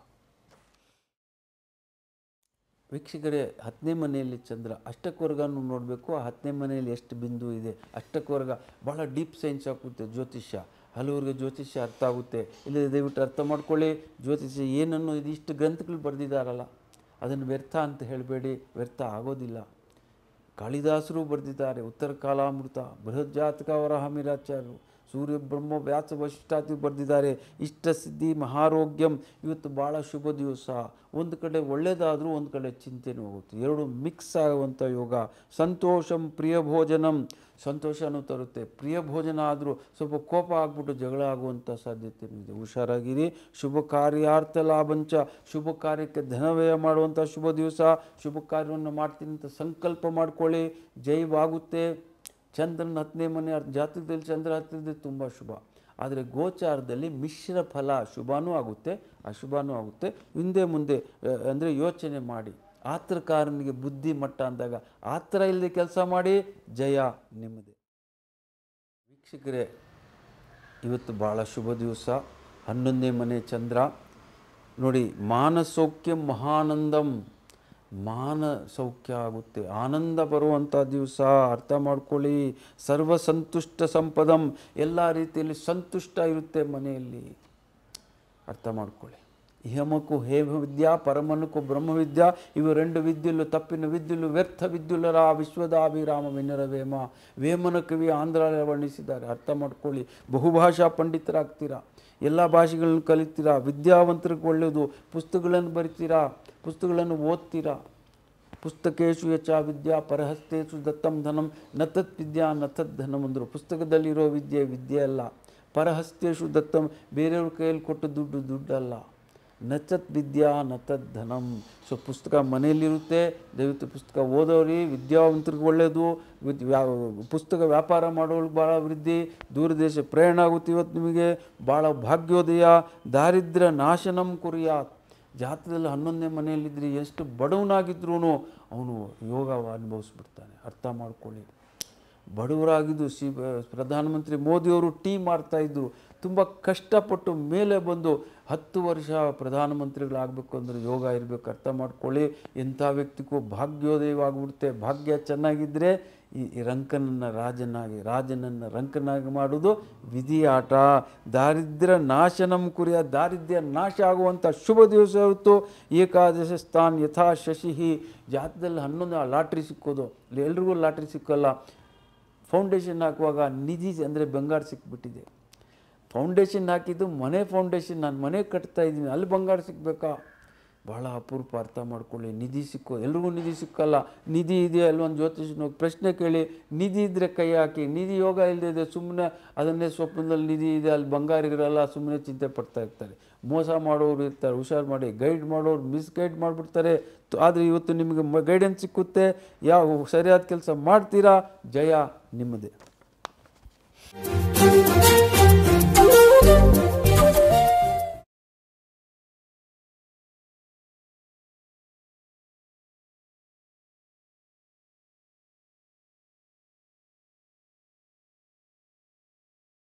ವೀಕ್ಷಕರೇ ಹತ್ತನೇ ಮನೆಯಲ್ಲಿ ಚಂದ್ರ ಅಷ್ಟಕ್ವರ್ಗನೂ ನೋಡಬೇಕು ಆ ಹತ್ತನೇ ಮನೆಯಲ್ಲಿ ಎಷ್ಟು ಬಿಂದು ಇದೆ ಅಷ್ಟಕ್ವರ್ಗ ಭಾಳ ಡೀಪ್ ಸೈನ್ಸ್ ಆಗುತ್ತೆ ಜ್ಯೋತಿಷ್ಯ ಹಲವರಿಗೆ ಜ್ಯೋತಿಷ್ಯ ಅರ್ಥ ಆಗುತ್ತೆ ಇಲ್ಲ ದಯವಿಟ್ಟು ಅರ್ಥ ಮಾಡ್ಕೊಳ್ಳಿ ಜ್ಯೋತಿಷ್ಯ ಏನನ್ನು ಇದಿಷ್ಟು ಗ್ರಂಥಗಳು ಬರೆದಿದ್ದಾರಲ್ಲ ಅದನ್ನು ವ್ಯರ್ಥ ಅಂತ ಹೇಳಬೇಡಿ ವ್ಯರ್ಥ ಆಗೋದಿಲ್ಲ ಕಾಳಿದಾಸರು ಬರೆದಿದ್ದಾರೆ ಉತ್ತರ ಕಾಲಾಮೃತ ಬೃಹತ್ ಜಾತಕ ವರಹಮಿರಾಚಾರ್ಯರು ಸೂರ್ಯ ಬ್ರಹ್ಮ ವ್ಯಾಸ ವಶಿಷ್ಠಾತಿ ಬರೆದಿದ್ದಾರೆ ಇಷ್ಟ ಸಿದ್ಧಿ ಮಹಾರೋಗ್ಯಂ ಇವತ್ತು ಭಾಳ ಶುಭ ದಿವಸ ಒಂದು ಕಡೆ ಒಳ್ಳೆಯದಾದರೂ ಒಂದು ಕಡೆ ಚಿಂತೆನೂ ಹೋಗುತ್ತೆ ಎರಡು ಮಿಕ್ಸ್ ಆಗುವಂಥ ಯೋಗ ಸಂತೋಷಂ ಪ್ರಿಯ ಭೋಜನಂ ಸಂತೋಷನೂ ತರುತ್ತೆ ಪ್ರಿಯ ಭೋಜನ ಆದರೂ ಸ್ವಲ್ಪ ಕೋಪ ಆಗ್ಬಿಟ್ಟು ಜಗಳ ಆಗುವಂಥ ಸಾಧ್ಯತೆ ಇದೆ ಹುಷಾರಾಗಿರಿ ಶುಭ ಕಾರ್ಯಾರ್ಥ ಲಾಭಂಚ ಶುಭ ಕಾರ್ಯಕ್ಕೆ ಧನವ್ಯಯ ಮಾಡುವಂಥ ಶುಭ ದಿವಸ ಶುಭ ಕಾರ್ಯವನ್ನು ಮಾಡ್ತೀನಿ ಅಂತ ಸಂಕಲ್ಪ ಮಾಡ್ಕೊಳ್ಳಿ ಜೈವಾಗುತ್ತೆ ಚಂದ್ರನ ಹತ್ತನೇ ಮನೆ ಅರ್- ಜಾತಕದಲ್ಲಿ ಚಂದ್ರ ಹತ್ತಿರದೆ ತುಂಬ ಶುಭ ಆದರೆ ಗೋಚಾರದಲ್ಲಿ ಮಿಶ್ರ ಫಲ ಶುಭನೂ ಆಗುತ್ತೆ ಅಶುಭನೂ ಆಗುತ್ತೆ ಹಿಂದೆ ಮುಂದೆ ಅಂದರೆ ಯೋಚನೆ ಮಾಡಿ ಆತ್ರಕಾರನಿಗೆ ಬುದ್ಧಿ ಮಟ್ಟ ಅಂದಾಗ ಆತ್ರ ಇಲ್ಲದೆ ಕೆಲಸ ಮಾಡಿ ಜಯ ನಿಮ್ಮದೇ ವೀಕ್ಷಕರೇ ಇವತ್ತು ಭಾಳ ಶುಭ ದಿವಸ ಹನ್ನೊಂದನೇ ಮನೆ ಚಂದ್ರ ನೋಡಿ ಮಾನಸೌಖ್ಯ ಮಹಾನಂದಂ ಮಾನ ಸೌಖ್ಯ ಆಗುತ್ತೆ ಆನಂದ ಬರುವಂಥ ದಿವಸ ಅರ್ಥ ಮಾಡ್ಕೊಳ್ಳಿ ಸರ್ವ ಸಂತುಷ್ಟ ಸಂಪದಂ ಎಲ್ಲ ರೀತಿಯಲ್ಲಿ ಸಂತುಷ್ಟ ಇರುತ್ತೆ ಮನೆಯಲ್ಲಿ ಅರ್ಥ ಮಾಡ್ಕೊಳ್ಳಿ ಇಹಮಕು ಹೇಮ ವಿದ್ಯಾ ಪರಮನಕು ಬ್ರಹ್ಮವಿದ್ಯಾ ಇವು రెండు ವಿದ್ಯುಲು ತಪ್ಪಿನ ವಿದ್ಯುಲು ವ್ಯರ್ಥ ವಿದ್ಯುಲರ ವಿಶ್ವದಾಭಿರಾಮ ವಿನರ ವೇಮ ವೇಮನ ಕವಿ ಆಂಧ್ರ ವರ್ಣಿಸಿದ್ದಾರೆ ಅರ್ಥ ಮಾಡ್ಕೊಳ್ಳಿ ಬಹುಭಾಷಾ ಪಂಡಿತರಾಗ್ತೀರಾ ಎಲ್ಲ ಭಾಷೆಗಳನ್ನು ಕಲಿತೀರಾ ವಿದ್ಯಾವಂತರಿಗೆ ಒಳ್ಳೆಯದು ಪುಸ್ತಕಗಳನ್ನು ಬರಿತೀರಾ ಪುಸ್ತಕಗಳನ್ನು ಓದ್ತೀರಾ ಪುಸ್ತಕೇಶು ಯಚ ವಿದ್ಯಾ ಪರಹಸ್ತೇಶು ದತ್ತಂ ಧನಂ ನತತ್ ವಿದ್ಯಾ ನತತ್ ಧನಂ ಅಂದರು ಪುಸ್ತಕದಲ್ಲಿರೋ ವಿದ್ಯೆ ವಿದ್ಯೆ ಅಲ್ಲ ಪರಹಸ್ತೇಶು ದತ್ತಂ ಬೇರೆಯವ್ರ ಕೈಯಲ್ಲಿ ಕೊಟ್ಟು ದುಡ್ಡು ದುಡ್ಡಲ್ಲ ನಚತ್ ವಿದ್ಯಾ ನತತ್ ಧನಂ ಸೊ ಪುಸ್ತಕ ಮನೆಯಲ್ಲಿರುತ್ತೆ ದಯವಿಟ್ಟು ಪುಸ್ತಕ ಓದೋರಿ ವಿದ್ಯಾವಂತರಿಗೆ ಒಳ್ಳೆಯದು ವಿದ್ ವ್ಯಾ ಪುಸ್ತಕ ವ್ಯಾಪಾರ ಮಾಡೋರಿಗೆ ಭಾಳ ವೃದ್ಧಿ ದೂರದೇಶ ಪ್ರಯಾಣ ಆಗುತ್ತೆ ಇವತ್ತು ನಿಮಗೆ ಭಾಳ ಭಾಗ್ಯೋದಯ ದಾರಿದ್ರ್ಯ ನಾಶನಂ ಕುರಿಯಾತ್ ಜಾತಕದಲ್ಲಿ ಹನ್ನೊಂದನೇ ಮನೆಯಲ್ಲಿದ್ದರೆ ಎಷ್ಟು ಬಡವನಾಗಿದ್ರೂ ಅವನು ಯೋಗ ಅನುಭವಿಸ್ಬಿಡ್ತಾನೆ ಅರ್ಥ ಮಾಡ್ಕೊಳ್ಳಿ ಬಡವರಾಗಿದ್ದು ಸಿ ಪ್ರಧಾನಮಂತ್ರಿ ಮೋದಿಯವರು ಟೀ ಮಾಡ್ತಾಯಿದ್ರು ತುಂಬ ಕಷ್ಟಪಟ್ಟು ಮೇಲೆ ಬಂದು ಹತ್ತು ವರ್ಷ ಪ್ರಧಾನಮಂತ್ರಿಗಳಾಗಬೇಕು ಅಂದರೆ ಯೋಗ ಇರಬೇಕು ಅರ್ಥ ಮಾಡ್ಕೊಳ್ಳಿ ಎಂಥ ವ್ಯಕ್ತಿಗೂ ಭಾಗ್ಯೋದಯವಾಗ್ಬಿಡುತ್ತೆ ಭಾಗ್ಯ ಚೆನ್ನಾಗಿದ್ದರೆ ಈ ಈ ರಂಕನನ್ನು ರಾಜನಾಗಿ ರಾಜನನ್ನು ರಂಕನಾಗಿ ಮಾಡೋದು ವಿಧಿ ಆಟ ದಾರಿದ್ರ್ಯ ನಾಶನಂ ಕುರಿಯ ದಾರಿದ್ರ್ಯ ನಾಶ ಆಗುವಂಥ ಶುಭ ದಿವಸ ಇವತ್ತು ಏಕಾದಶ ಸ್ಥಾನ ಯಥಾ ಶಶಿ ಜಾತದಲ್ಲಿ ಹನ್ನೊಂದು ಲಾಟ್ರಿ ಸಿಕ್ಕೋದು ಇಲ್ಲಿ ಎಲ್ರಿಗೂ ಲಾಟ್ರಿ ಸಿಕ್ಕಲ್ಲ ಫೌಂಡೇಶನ್ ಹಾಕುವಾಗ ನಿಧಿ ಅಂದರೆ ಬಂಗಾರ ಸಿಕ್ಬಿಟ್ಟಿದೆ ಫೌಂಡೇಶನ್ ಹಾಕಿದ್ದು ಮನೆ ಫೌಂಡೇಶನ್ ನಾನು ಮನೆ ಕಟ್ತಾ ಇದ್ದೀನಿ ಅಲ್ಲಿ ಬಂಗಾರ ಸಿಕ್ಕಬೇಕಾ ಭಾಳ ಅಪರೂಪ ಅರ್ಥ ಮಾಡ್ಕೊಳ್ಳಿ ನಿಧಿ ಸಿಕ್ಕೋ ಎಲ್ರಿಗೂ ನಿಧಿ ಸಿಕ್ಕಲ್ಲ ನಿಧಿ ಇದೆಯಾ ಅಲ್ಲೊಂದು ಜ್ಯೋತಿಷನ ಹೋಗಿ ಪ್ರಶ್ನೆ ಕೇಳಿ ನಿಧಿ ಇದ್ದರೆ ಕೈ ಹಾಕಿ ನಿಧಿ ಯೋಗ ಇಲ್ಲದೆ ಸುಮ್ಮನೆ ಅದನ್ನೇ ಸ್ವಪ್ನದಲ್ಲಿ ನಿಧಿ ಇದೆ ಅಲ್ಲಿ ಬಂಗಾರ ಇರಲ್ಲ ಸುಮ್ಮನೆ ಚಿಂತೆ ಪಡ್ತಾ ಇರ್ತಾರೆ ಮೋಸ ಮಾಡೋರು ಇರ್ತಾರೆ ಹುಷಾರು ಮಾಡಿ ಗೈಡ್ ಮಾಡೋರು ಮಿಸ್ಗೈಡ್ ಮಾಡಿಬಿಡ್ತಾರೆ ಆದರೆ ಇವತ್ತು ನಿಮಗೆ ಗೈಡೆನ್ಸ್ ಸಿಕ್ಕುತ್ತೆ ಯಾವ ಸರಿಯಾದ ಕೆಲಸ ಮಾಡ್ತೀರಾ ಜಯ ನಿಮ್ಮದೇ